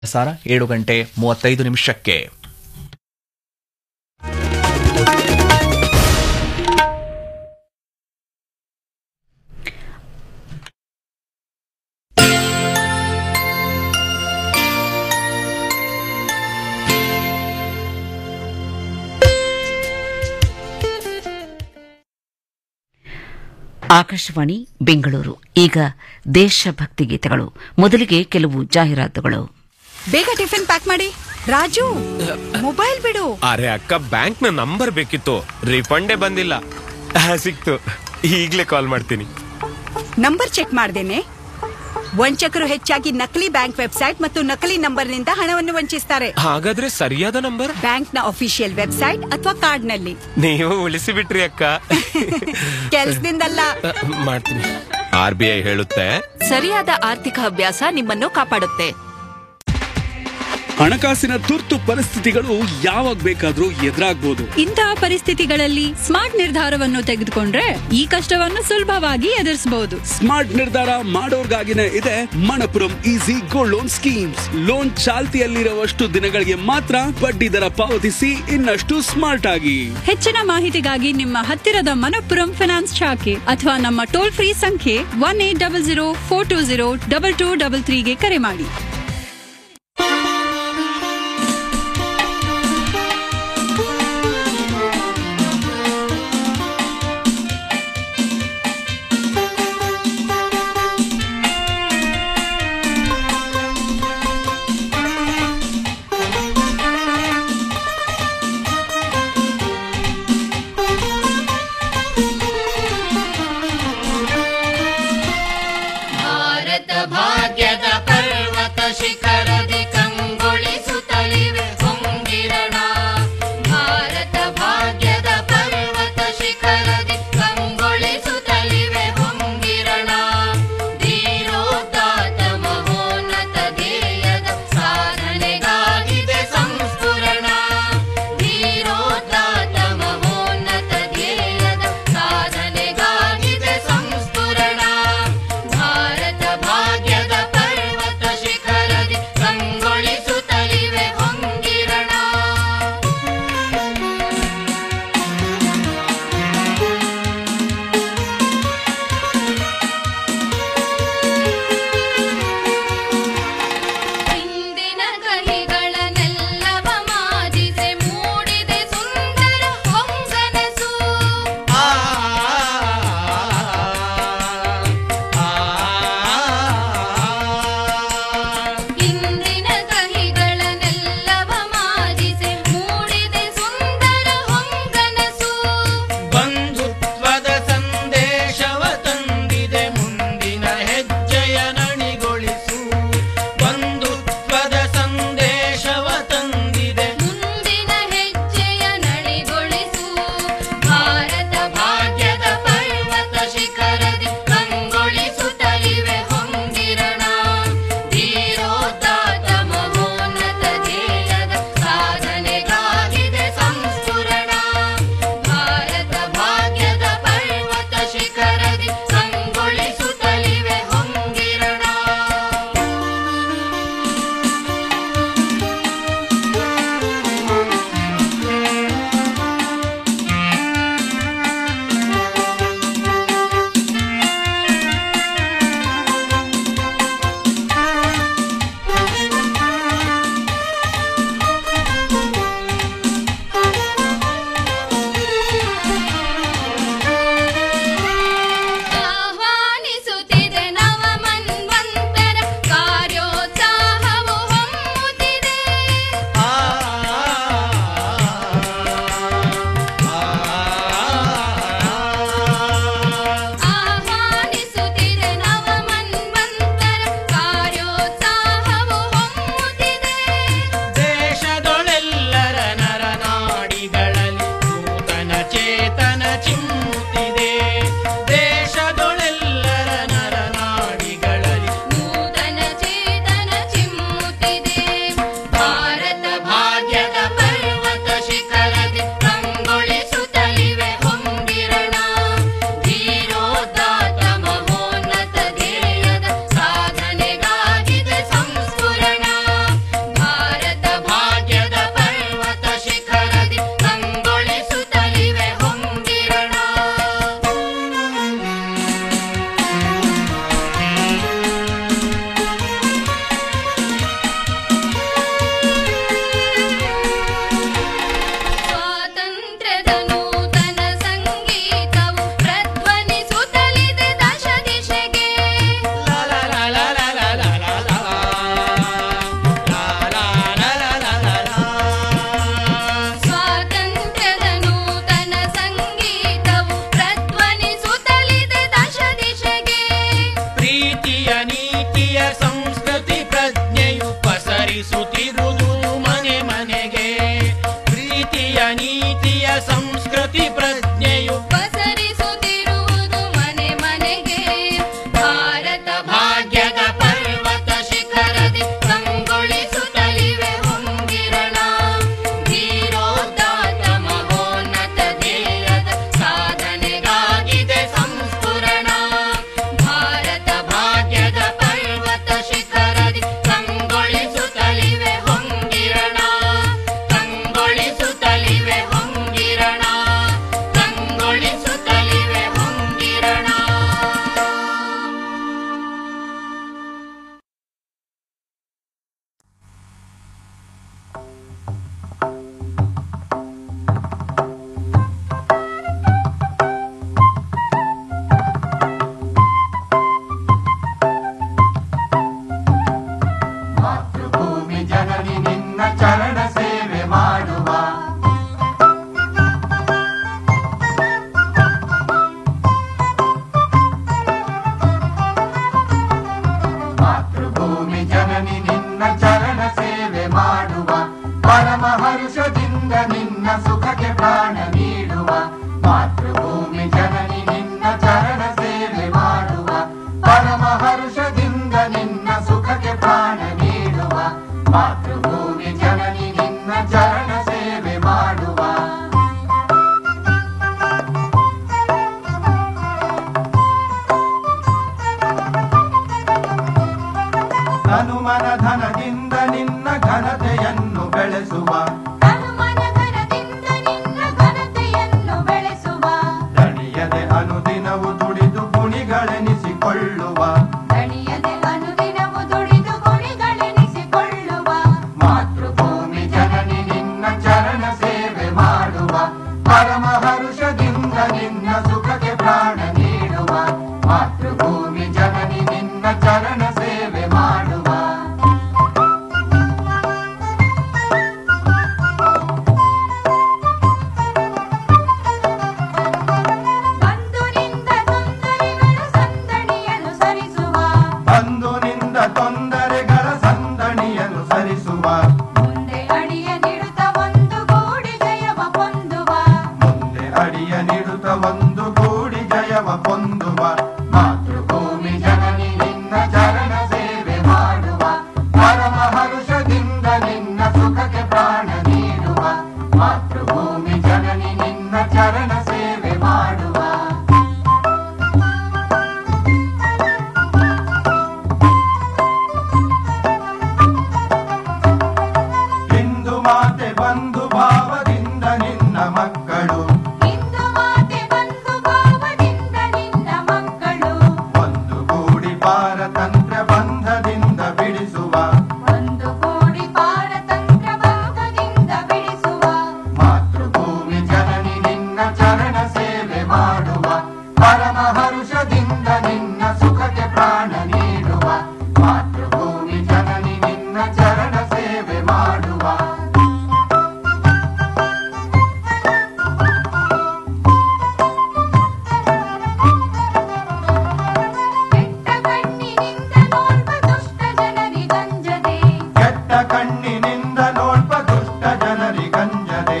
ಸಾರ ಏಳು ಗಂಟೆ ಮೂವತ್ತೈದು ನಿಮಿಷಕ್ಕೆ ಆಕಾಶವಾಣಿ ಬೆಂಗಳೂರು ಈಗ ದೇಶಭಕ್ತಿ ಗೀತೆಗಳು ಮೊದಲಿಗೆ ಕೆಲವು ಜಾಹೀರಾತುಗಳು ಬೇಗ ಟಿಫಿನ್ ಪ್ಯಾಕ್ ಮಾಡಿ ರಾಜು ಮೊಬೈಲ್ ಬಿಡು ಅರೆ ಅಕ್ಕ ಬ್ಯಾಂಕ್ ನ ನಂಬರ್ ಬೇಕಿತ್ತು ರಿಫಂಡೇ ಬಂದಿಲ್ಲ ಆ, ಸಿಕ್ತು ಈಗ್ಲೇ ಕಾಲ್ ಮಾಡ್ತೀನಿ ನಂಬರ್ ಚೆಕ್ ಮಾಡ್ದೇನೆ ವಂಚಕರು ಹೆಚ್ಚಾಗಿ ನಕಲಿ ಬ್ಯಾಂಕ್ ವೆಬ್ಸೈಟ್ ಮತ್ತು ನಕಲಿ ನಂಬರ್ನಿಂದ ಹಣವನ್ನು ವಂಚಿಸ್ತಾರೆ ಹಾಗಾದ್ರೆ ಸರಿಯಾದ ನಂಬರ್ ಬ್ಯಾಂಕ್ನ ಅಫಿಷಿಯಲ್ ವೆಬ್ಸೈಟ್ ಅಥವಾ ಕಾರ್ಡ್ನಲ್ಲಿ ನೀವು ಉಳಿಸಿ ಬಿಟ್ರಿ ಅಕ್ಕ ಕೆಲ್ಸದಿಂದಲ್ಲ ಆ, ಮಾಡ್ತೀನಿ ಆರ್ ಬಿ ಐ ಹೇಳುತ್ತೆ ಸರಿಯಾದ ಆರ್ಥಿಕ ಅಭ್ಯಾಸ ನಿಮ್ಮನ್ನು ಕಾಪಾಡುತ್ತೆ ಹಣಕಾಸಿನ ತುರ್ತು ಪರಿಸ್ಥಿತಿಗಳು ಯಾವಾಗ ಬೇಕಾದ್ರೂ ಎದುರಾಗ್ಬೋದು ಇಂತಹ ಪರಿಸ್ಥಿತಿಗಳಲ್ಲಿ ಸ್ಮಾರ್ಟ್ ನಿರ್ಧಾರವನ್ನು ತೆಗೆದುಕೊಂಡ್ರೆ ಈ ಕಷ್ಟವನ್ನು ಸುಲಭವಾಗಿ ಎದುರಿಸಬಹುದು ಸ್ಮಾರ್ಟ್ ನಿರ್ಧಾರ ಮಾಡೋರ್ಗಾಗಿನೇ ಇದೆ Manappuram easy gold loan schemes loan ಚಾಲ್ತಿಯಲ್ಲಿರುವಷ್ಟು ದಿನಗಳಿಗೆ ಮಾತ್ರ ಬಡ್ಡಿ ದರ ಪಾವತಿಸಿ ಇನ್ನಷ್ಟು ಸ್ಮಾರ್ಟ್ ಆಗಿ ಹೆಚ್ಚಿನ ಮಾಹಿತಿಗಾಗಿ ನಿಮ್ಮ ಹತ್ತಿರದ ಮನಪ್ಪುರಂ ಫಿನಾನ್ಸ್ ಶಾಖೆ ಅಥವಾ ನಮ್ಮ ಟೋಲ್ ಫ್ರೀ ಸಂಖ್ಯೆ one eight double zero four two zero double two double ತ್ರೀಗೆ ಕರೆ ಮಾಡಿ ಭಾರತ ಭಾಗ್ಯದ ಪರ್ವತ ಪಸರಿಸುತ್ತಿರುವುದು ಮನೆ ಮನೆಗೆ ಪ್ರೀತಿಯ ನೀತಿಯ ಸಂಸ್ಕೃತಿ ಪ್ರಜ್ಞೆಯು ಪಸರಿಸುತ್ತಿರುವುದು ಮನೆ ಮನೆಗೆ ಭಾರತ ಭಾಗ್ಯದ ಪರ್ವತ ಶಿಖರದಿ ಕಂಗೊಳಿಸುತ್ತಲಿವೆ ಹೊಂಗಿರಣ ಧೀರೋದಾತ್ತ ಮಹೋನ್ನತ ಧ್ಯೇಯದ ಸಾಧನೆಗಾಗಿದೆ ಸಂಸ್ಫುರಣ ಭಾರತ ಭಾಗ್ಯದ ಪರ್ವತ ಶಿಖರದಿ ಕಂಗೊಳಿಸುತ್ತಲಿವೆ ಹೊಂಗಿರಣ ಕಂಗೊಳಿಸುತ್ತಲಿವೆ ಹೊಂಗಿರಣ ಕಂಗೊಳಿಸುತ್ತಲಿವೆ ಹೊಂಗಿರಣ ಮಾತೃಭೂಮಿ ಜನನಿ ನಿನ್ನ ಚರಣ ಸೇವೆ ಮಾಡುವ ಮಾತೃಭೂಮಿ ಜನನಿ ನಿನ್ನ ಚರಣ ಸೇವೆ ಮಾಡುವ ಪರಮ ಹರುಷದಿಂದ ನಿನ್ನ ಸುಖಕ್ಕೆ ಪ್ರಾಣ ನೀಡುವ ಮಾತೃಭೂಮಿ ಜನನಿ ನಿನ್ನ ಚರಣ ಸೇವೆ ಮಾಡುವ ಪರಮ ಹರುಷದಿಂದ ನಿನ್ನ ಸುಖಕ್ಕೆ ಪ್ರಾಣ ನೀಡುವ ಮಾತೃಭೂಮಿ ಜನನಿ ನಿನ್ನ ಚರಣ ಸೇವೆ ಮಾಡುವ ಹನುಮನ ಧನದಿಂದ ನಿನ್ನ ಘನತೆಯನ್ನು ಬೆಳೆಸುವ ದಣಿಯದೆ ಅನುದಿನವು ದುಡಿದು ಗುಣಿಗಳೆನಿಸಿಕೊಳ್ಳುವ ಮಾತೃಭೂಮಿ ಜನನಿ ನಿನ್ನ ಚರಣ ಸೇವೆ ಮಾಡುವ ಪರಮ ಹರುಷದಿಂದ ನಿನ್ನ ಸುಖಕ್ಕೆ ಪ್ರಾಣ ನೀಡುವ ಮಾತೃಭೂಮಿ ಜನನಿ ನಿನ್ನ ಚರಣ ಸೇವೆ ಮಾಡುವ ಬಂಧುನಿಂದ ತೊಂದರೆಗಳ ಸಂದಣಿಯನ್ನು ಸರಿಸುವ ಮುಂದೆ ಅಡಿಯ ನೀಡುತ್ತ ಒಂದು ಗೂಡಿ ಜಯವ ಪೊಂದುವ ಮಾತೃಭೂಮಿ ಜನನಿ ನಿನ್ನ ಚರಣ ಸೇವೆ ಮಾಡುವ ಪರಮ ಹರುಷದಿಂದ ನಿನ್ನ ಸುಖಕ್ಕೆ ಪ್ರಾಣ ನೀಡುವ ಮಾತೃಭೂಮಿ ಜನನಿ ನಿನ್ನ ಚರಣ ಸೇವೆ ಮಾಡುವ ಹಿಂದೂ ಮಾತೆ ಬಂಧು ಭಾವದಿಂದ ನಿನ್ನ ಮಕ್ಕಳು ಒಂದು ಕೂಡಿ ಪಾರತಂತ್ರ ಬಂಧದಿಂದ ಬಿಡಿಸುವ ಮಾತೃಭೂಮಿ ಜನನಿ ನಿನ್ನ ಚರಣ ಸೇವೆ ಮಾಡುವ ಪರಮ ಹರುಷದಿಂದ ನಿನ್ನ ಸುಖಕ್ಕೆ ಪ್ರಾಣ ನೀಡುವ ಮಾತೃಭೂಮಿ ಜನನಿ ನಿನ್ನ ಚರಣ ಸೇವೆ ಮಾಡುವ ಕೆಟ್ಟ ಕಣ್ಣಿನಿಂದ ನೋಡ್ಪ ದುಷ್ಟ ಜನರಿಗಂಜದೆ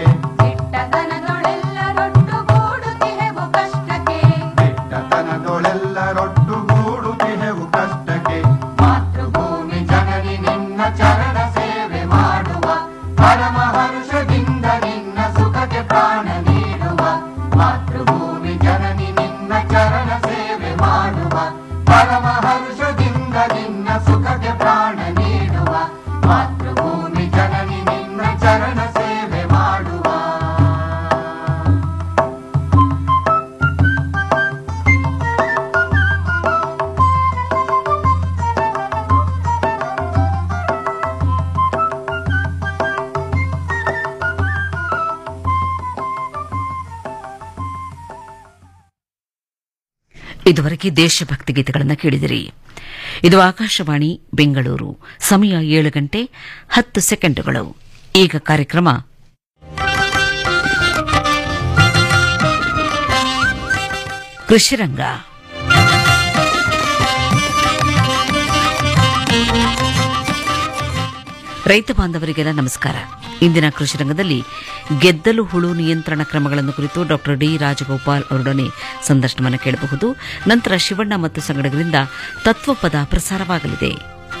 ದಿಟ್ಟತನದೊಳೆಲ್ಲರೊಟ್ಟುಗೂಡುತ್ತಿಹೆವು ಕಷ್ಟಕ್ಕೆ ಮಾತೃಭೂಮಿ ಜನನಿ ನಿನ್ನ ಚರಣ ಸೇವೆ ಮಾಡುವ ಪರಮ ಹರುಷದಿಂದ ನಿನ್ನ ಸುಖಕ್ಕೆ ಪ್ರಾಣ ನೀಡುವ ಮಾತೃಭೂಮಿ ಜನನಿ ನಿನ್ನ ಚರಣ ಸೇವೆ ಮಾಡುವ ಪರಮ ಹರುಷದಿಂದ ನಿನ್ನ ಸುಖಕ್ಕೆ ಪ್ರಾಣ ನೀಡುವ ಮಾತೃಭೂಮಿ ಜನನಿ ನಿನ್ನ ಚರಣ ಸೇವೆ ಮಾಡುವ ಇದುವರೆಗೆ ದೇಶಭಕ್ತಿ ಗೀತೆಗಳನ್ನು ಕೇಳಿದಿರಿ ಇದು ಆಕಾಶವಾಣಿ ಬೆಂಗಳೂರು ಸಮಯ ಏಳು ಗಂಟೆ ಹತ್ತು ಸೆಕೆಂಡುಗಳು ಈಗ ಕಾರ್ಯಕ್ರಮ ಕೃಷಿರಂಗ ರೈತ ಬಾಂಧವರಿಗೆಲ್ಲ ನಮಸ್ಕಾರ ಇಂದಿನ ಕೃಷಿ ರಂಗದಲ್ಲಿ ಗೆದ್ದಲು ಹುಳು ನಿಯಂತ್ರಣ ಕ್ರಮಗಳನ್ನು ಕುರಿತು ಡಾಕ್ಟರ್ ಡಿ ರಾಜಗೋಪಾಲ್ ಅವರೊಡನೆ ಸಂದರ್ಶನವನ್ನು ಕೇಳಬಹುದು ನಂತರ ಶಿವಣ್ಣ ಮತ್ತು ಸಂಗಡಗರಿಂದ ತತ್ವಪದ ಪ್ರಸಾರವಾಗಲಿದೆ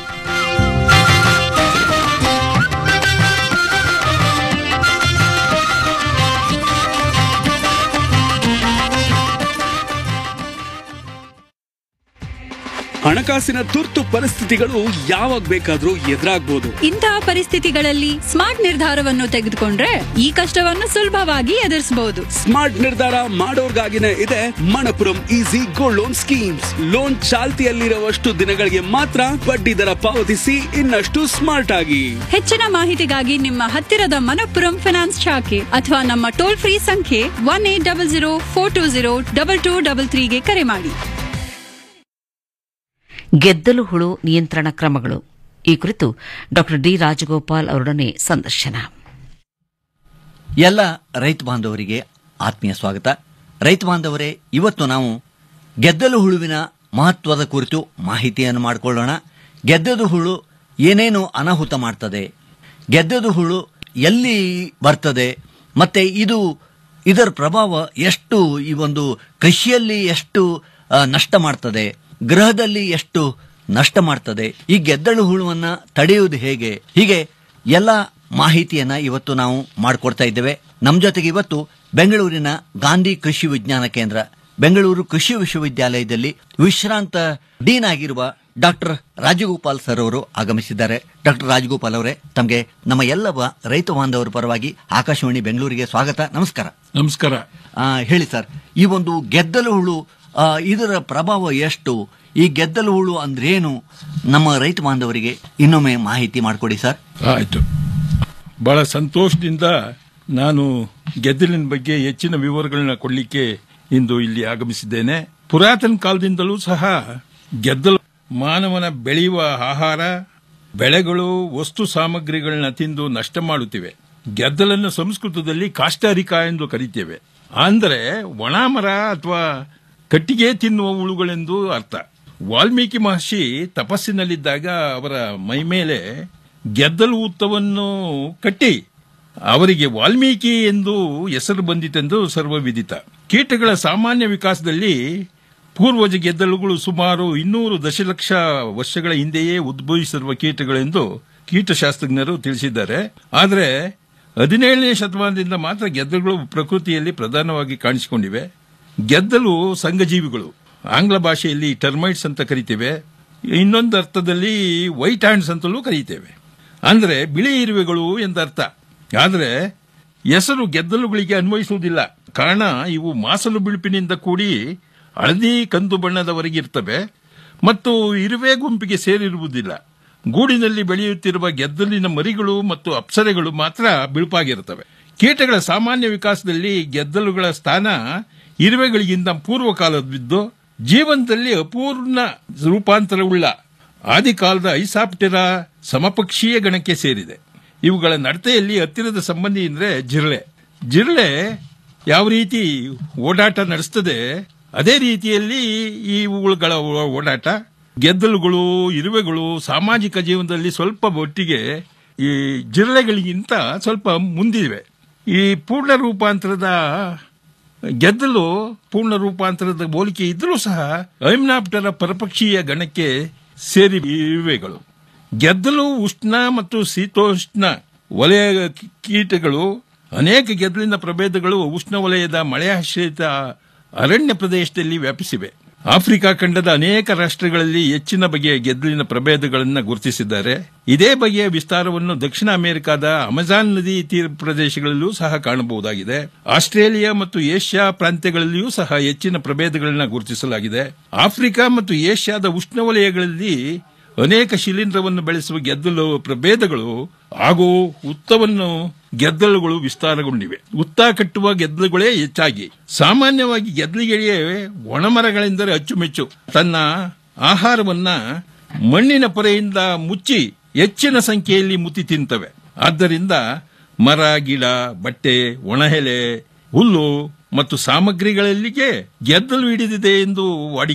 ಹಣಕಾಸಿನ ತುರ್ತು ಪರಿಸ್ಥಿತಿಗಳು ಯಾವಾಗ ಬೇಕಾದ್ರೂ ಎದುರಾಗ್ಬೋದು ಇಂತಹ ಪರಿಸ್ಥಿತಿಗಳಲ್ಲಿ ಸ್ಮಾರ್ಟ್ ನಿರ್ಧಾರವನ್ನು ತೆಗೆದುಕೊಂಡ್ರೆ ಈ ಕಷ್ಟವನ್ನು ಸುಲಭವಾಗಿ ಎದುರಿಸಬಹುದು ಸ್ಮಾರ್ಟ್ ನಿರ್ಧಾರ ಮಾಡೋರ್ಗಾಗಿನೇ ಇದೆ Manappuram easy gold loan schemes loan ಚಾಲ್ತಿಯಲ್ಲಿರುವಷ್ಟು ದಿನಗಳಿಗೆ ಮಾತ್ರ ಬಡ್ಡಿ ದರ ಪಾವತಿಸಿ ಇನ್ನಷ್ಟು ಸ್ಮಾರ್ಟ್ ಆಗಿ ಹೆಚ್ಚಿನ ಮಾಹಿತಿಗಾಗಿ ನಿಮ್ಮ ಹತ್ತಿರದ ಮನಪ್ಪುರಂ ಫೈನಾನ್ಸ್ ಶಾಖೆ ಅಥವಾ ನಮ್ಮ ಟೋಲ್ ಫ್ರೀ ಸಂಖ್ಯೆ one eight double zero four two zero double two double ತ್ರೀಗೆ ಕರೆ ಮಾಡಿ ಗೆದ್ದಲು ಹುಳು ನಿಯಂತ್ರಣ ಕ್ರಮಗಳು ಈ ಕುರಿತು ಡಾಕ್ಟರ್ ಡಿ ರಾಜಗೋಪಾಲ್ ಅವರೊಡನೆ ಸಂದರ್ಶನ ಎಲ್ಲ ರೈತ ಬಾಂಧವರಿಗೆ ಆತ್ಮೀಯ ಸ್ವಾಗತ ರೈತ ಬಾಂಧವರೇ ಇವತ್ತು ನಾವು ಗೆದ್ದಲು ಹುಳುವಿನ ಮಹತ್ವದ ಕುರಿತು ಮಾಹಿತಿಯನ್ನು ಮಾಡಿಕೊಳ್ಳೋಣ ಗೆದ್ದದು ಹುಳು ಏನೇನು ಅನಾಹುತ ಮಾಡ್ತದೆ ಗೆದ್ದದು ಹುಳು ಎಲ್ಲಿ ಬರ್ತದೆ ಮತ್ತೆ ಇದು ಇದರ ಪ್ರಭಾವ ಎಷ್ಟು ಈ ಒಂದು ಕೃಷಿಯಲ್ಲಿ ಎಷ್ಟು ಆ, ನಷ್ಟ ಮಾಡ್ತದೆ ಗೃಹದಲ್ಲಿ ಎಷ್ಟು ನಷ್ಟ ಮಾಡ್ತದೆ ಈ ಗೆದ್ದಲು ಹುಳುವನ್ನ ತಡೆಯುವುದು ಹೇಗೆ ಹೀಗೆ ಎಲ್ಲ ಮಾಹಿತಿಯನ್ನ ಇವತ್ತು ನಾವು ಮಾಡಿಕೊಡ್ತಾ ಇದ್ದೇವೆ ನಮ್ಮ ಜೊತೆಗೆ ಇವತ್ತು ಬೆಂಗಳೂರಿನ ಗಾಂಧಿ ಕೃಷಿ ವಿಜ್ಞಾನ ಕೇಂದ್ರ ಬೆಂಗಳೂರು ಕೃಷಿ ವಿಶ್ವವಿದ್ಯಾಲಯದಲ್ಲಿ ವಿಶ್ರಾಂತ ಡೀನ್ ಆಗಿರುವ ಡಾಕ್ಟರ್ ರಾಜಗೋಪಾಲ್ ಸರ್ ಅವರು ಆಗಮಿಸಿದ್ದಾರೆ ಡಾಕ್ಟರ್ ರಾಜಗೋಪಾಲ್ ಅವರೇ ತಮಗೆ ನಮ್ಮ ಎಲ್ಲ ಬ- ರೈತ ಬಾಂಧವರ ಪರವಾಗಿ ಆಕಾಶವಾಣಿ ಬೆಂಗಳೂರಿಗೆ ಸ್ವಾಗತ ನಮಸ್ಕಾರ ನಮಸ್ಕಾರ ಆ, ಹೇಳಿ ಸರ್ ಈ ಒಂದು ಗೆದ್ದಲು ಹುಳು ಆ, ಇದರ ಪ್ರಭಾವ ಎಷ್ಟು ಈ ಗೆದ್ದಲು ಹುಳು ಅಂದ್ರೇನು ನಮ್ಮ ರೈತ ಬಾಂಧವರಿಗೆ ಇನ್ನೊಮ್ಮೆ ಮಾಹಿತಿ ಮಾಡಿಕೊಡಿ ಸರ್ ಆಯ್ತು ಬಹಳ ಸಂತೋಷದಿಂದ ನಾನು ಗೆದ್ದಲಿನ ಬಗ್ಗೆ ಹೆಚ್ಚಿನ ವಿವರಗಳನ್ನ ಕೊಡಲಿಕ್ಕೆ ಇಂದು ಇಲ್ಲಿ ಆಗಮಿಸಿದ್ದೇನೆ ಪುರಾತನ ಕಾಲದಿಂದಲೂ ಸಹ ಗೆದ್ದಲು ಮಾನವನ ಬೆಳೆಯುವ ಆಹಾರ ಬೆಳೆಗಳು ವಸ್ತು ಸಾಮಗ್ರಿಗಳನ್ನ ತಿಂದು ನಷ್ಟ ಮಾಡುತ್ತಿವೆ ಗೆದ್ದಲನ್ನು ಸಂಸ್ಕೃತದಲ್ಲಿ ಕಾಷ್ಟಾರಿಕ ಎಂದು ಕರೀತೇವೆ ಅಂದರೆ ಒಣ ಮರ ಅಥವಾ ಕಟ್ಟಿಗೆ ತಿನ್ನುವ ಹುಳುಗಳೆಂದು ಅರ್ಥ ವಾಲ್ಮೀಕಿ ಮಹರ್ಷಿ ತಪಸ್ಸಿನಲ್ಲಿದ್ದಾಗ ಅವರ ಮೈಮೇಲೆ ಗೆದ್ದಲು ಉತ್ತವನ್ನು ಕಟ್ಟಿ ಅವರಿಗೆ ವಾಲ್ಮೀಕಿ ಎಂದು ಹೆಸರು ಬಂದಿತೆಂದು ಸರ್ವವಿದಿತ ಕೀಟಗಳ ಸಾಮಾನ್ಯ ವಿಕಾಸದಲ್ಲಿ ಪೂರ್ವಜ ಗೆದ್ದಲುಗಳು ಸುಮಾರು ಇನ್ನೂರು ದಶಲಕ್ಷ ವರ್ಷಗಳ ಹಿಂದೆಯೇ ಉದ್ಭವಿಸಿರುವ ಕೀಟಗಳೆಂದು ಕೀಟಶಾಸ್ತ್ರಜ್ಞರು ತಿಳಿಸಿದ್ದಾರೆ ಆದರೆ ಹದಿನೇಳನೇ ಶತಮಾನದಿಂದ ಮಾತ್ರ ಗೆದ್ದಲುಗಳು ಪ್ರಕೃತಿಯಲ್ಲಿ ಪ್ರಧಾನವಾಗಿ ಕಾಣಿಸಿಕೊಂಡಿವೆ ಗೆದ್ದಲು ಸಂಘಜೀವಿಗಳು ಆಂಗ್ಲ ಭಾಷೆಯಲ್ಲಿ ಟರ್ಮೈಟ್ಸ್ ಅಂತ ಕರಿತೇವೆ ಇನ್ನೊಂದು ಅರ್ಥದಲ್ಲಿ ವೈಟ್ ಹ್ಯಾಂಡ್ಸ್ ಅಂತಲೂ ಕರೀತೇವೆ ಅಂದ್ರೆ ಬಿಳಿ ಇರುವೆಗಳು ಎಂದರ್ಥ ಆದರೆ ಹೆಸರು ಗೆದ್ದಲುಗಳಿಗೆ ಅನ್ವಯಿಸುವುದಿಲ್ಲ ಕಾರಣ ಇವು ಮಾಸಲು ಬಿಳುಪಿನಿಂದ ಕೂಡಿ ಹಳದಿ ಕಂದು ಬಣ್ಣದವರೆಗೆ ಇರ್ತವೆ ಮತ್ತು ಇರುವೆ ಗುಂಪಿಗೆ ಸೇರಿರುವುದಿಲ್ಲ ಗೂಡಿನಲ್ಲಿ ಬೆಳೆಯುತ್ತಿರುವ ಗೆದ್ದಲಿನ ಮರಿಗಳು ಮತ್ತು ಅಪ್ಸರೆಗಳು ಮಾತ್ರ ಬಿಳುಪಾಗಿರುತ್ತವೆ ಕೀಟಗಳ ಸಾಮಾನ್ಯ ವಿಕಾಸದಲ್ಲಿ ಗೆದ್ದಲುಗಳ ಸ್ಥಾನ ಇರುವೆಗಳಿಗಿಂತ ಪೂರ್ವಕಾಲದ್ದಿದ್ದು ಜೀವನದಲ್ಲಿ ಅಪೂರ್ಣ ರೂಪಾಂತರವುಳ್ಳ ಆದಿಕಾಲದ ಐಸಾಪ್ಟೆರ ಸಮಪಕ್ಷೀಯ ಗಣಕ್ಕೆ ಸೇರಿದೆ ಇವುಗಳ ನಡತೆಯಲ್ಲಿ ಹತ್ತಿರದ ಸಂಬಂಧಿ ಅಂದ್ರೆ ಜಿರಳೆ ಜಿರಳೆ ಯಾವ ರೀತಿ ಓಡಾಟ ನಡೆಸ್ತದೆ ಅದೇ ರೀತಿಯಲ್ಲಿ ಈ ಇವುಗಳ ಓ- ಓಡಾಟ ಗೆದ್ದಲುಗಳು ಇರುವೆಗಳು ಸಾಮಾಜಿಕ ಜೀವನದಲ್ಲಿ ಸ್ವಲ್ಪ ಒಟ್ಟಿಗೆ ಈ ಜಿರಳೆಗಳಿಗಿಂತ ಸ್ವಲ್ಪ ಮುಂದಿವೆ ಈ ಪೂರ್ಣ ರೂಪಾಂತರದ ಗೆದ್ದಲು ಪೂರ್ಣ ರೂಪಾಂತರದ ಹೋಲಿಕೆ ಇದ್ರೂ ಸಹ ಐಮ್ನಾಪ್ಟರ ಪರಪಕ್ಷೀಯ ಗಣಕ್ಕೆ ಸೇರಿ ಇರುವೆಗಳು ಗೆದ್ದಲು ಉಷ್ಣ ಮತ್ತು ಶೀತೋಷ್ಣ ವಲಯ ಕಿ- ಕೀಟಗಳು ಅನೇಕ ಗೆದ್ದಲಿನ ಪ್ರಭೇದಗಳು ಉಷ್ಣವಲಯದ ಮಳೆಯಾಶ್ರಿತ ಅರಣ್ಯ ಪ್ರದೇಶದಲ್ಲಿ ವ್ಯಾಪಿಸಿವೆ ಆಫ್ರಿಕಾ ಖಂಡದ ಅನೇಕ ರಾಷ್ಟ್ರಗಳಲ್ಲಿ ಹೆಚ್ಚಿನ ಬಗೆಯ ಗೆದ್ದಲಿನ ಪ್ರಭೇದಗಳನ್ನು ಗುರುತಿಸಿದ್ದಾರೆ ಇದೇ ಬಗೆಯ ವಿಸ್ತಾರವನ್ನು ದಕ್ಷಿಣ ಅಮೆರಿಕದ ಅಮೆಜಾನ್ ನದಿ ತೀರ ಪ್ರದೇಶಗಳಲ್ಲೂ ಸಹ ಕಾಣಬಹುದಾಗಿದೆ ಆಸ್ಟ್ರೇಲಿಯಾ ಮತ್ತು ಏಷ್ಯಾ ಪ್ರಾಂತ್ಯಗಳಲ್ಲಿಯೂ ಸಹ ಹೆಚ್ಚಿನ ಪ್ರಭೇದಗಳನ್ನು ಗುರುತಿಸಲಾಗಿದೆ ಆಫ್ರಿಕಾ ಮತ್ತು ಏಷ್ಯಾದ ಉಷ್ಣವಲಯಗಳಲ್ಲಿ ಅನೇಕ ಶಿಲೀಂಧ್ರವನ್ನು ಬೆಳೆಸುವ ಗೆದ್ದಲು ಪ್ರಭೇದಗಳು ಹಾಗೂ ಉತ್ತವನ್ನು ಗೆದ್ದಲುಗಳು ವಿಸ್ತಾರಗೊಂಡಿವೆ ಉತ್ತ ಕಟ್ಟುವ ಗೆದ್ದಲುಗಳೇ ಹೆಚ್ಚಾಗಿ ಸಾಮಾನ್ಯವಾಗಿ ಗೆದ್ದಲಿಗಳಿಗೆ ಒಣಮರಗಳೆಂದರೆ ಅಚ್ಚುಮೆಚ್ಚು ತನ್ನ ಆಹಾರವನ್ನ ಮಣ್ಣಿನ ಪೊರೆಯಿಂದ ಮುಚ್ಚಿ ಹೆಚ್ಚಿನ ಸಂಖ್ಯೆಯಲ್ಲಿ ಮುತ್ತಿ ತಿಂತವೆ ಆದ್ದರಿಂದ ಮರ ಗಿಡ ಬಟ್ಟೆ ಒಣಹೆಲೆ ಹುಲ್ಲು ಮತ್ತು ಸಾಮಗ್ರಿಗಳಲ್ಲಿಗೆ ಗೆದ್ದಲು ಹಿಡಿದಿದೆ ಎಂದು ವಾಡಿಕೆ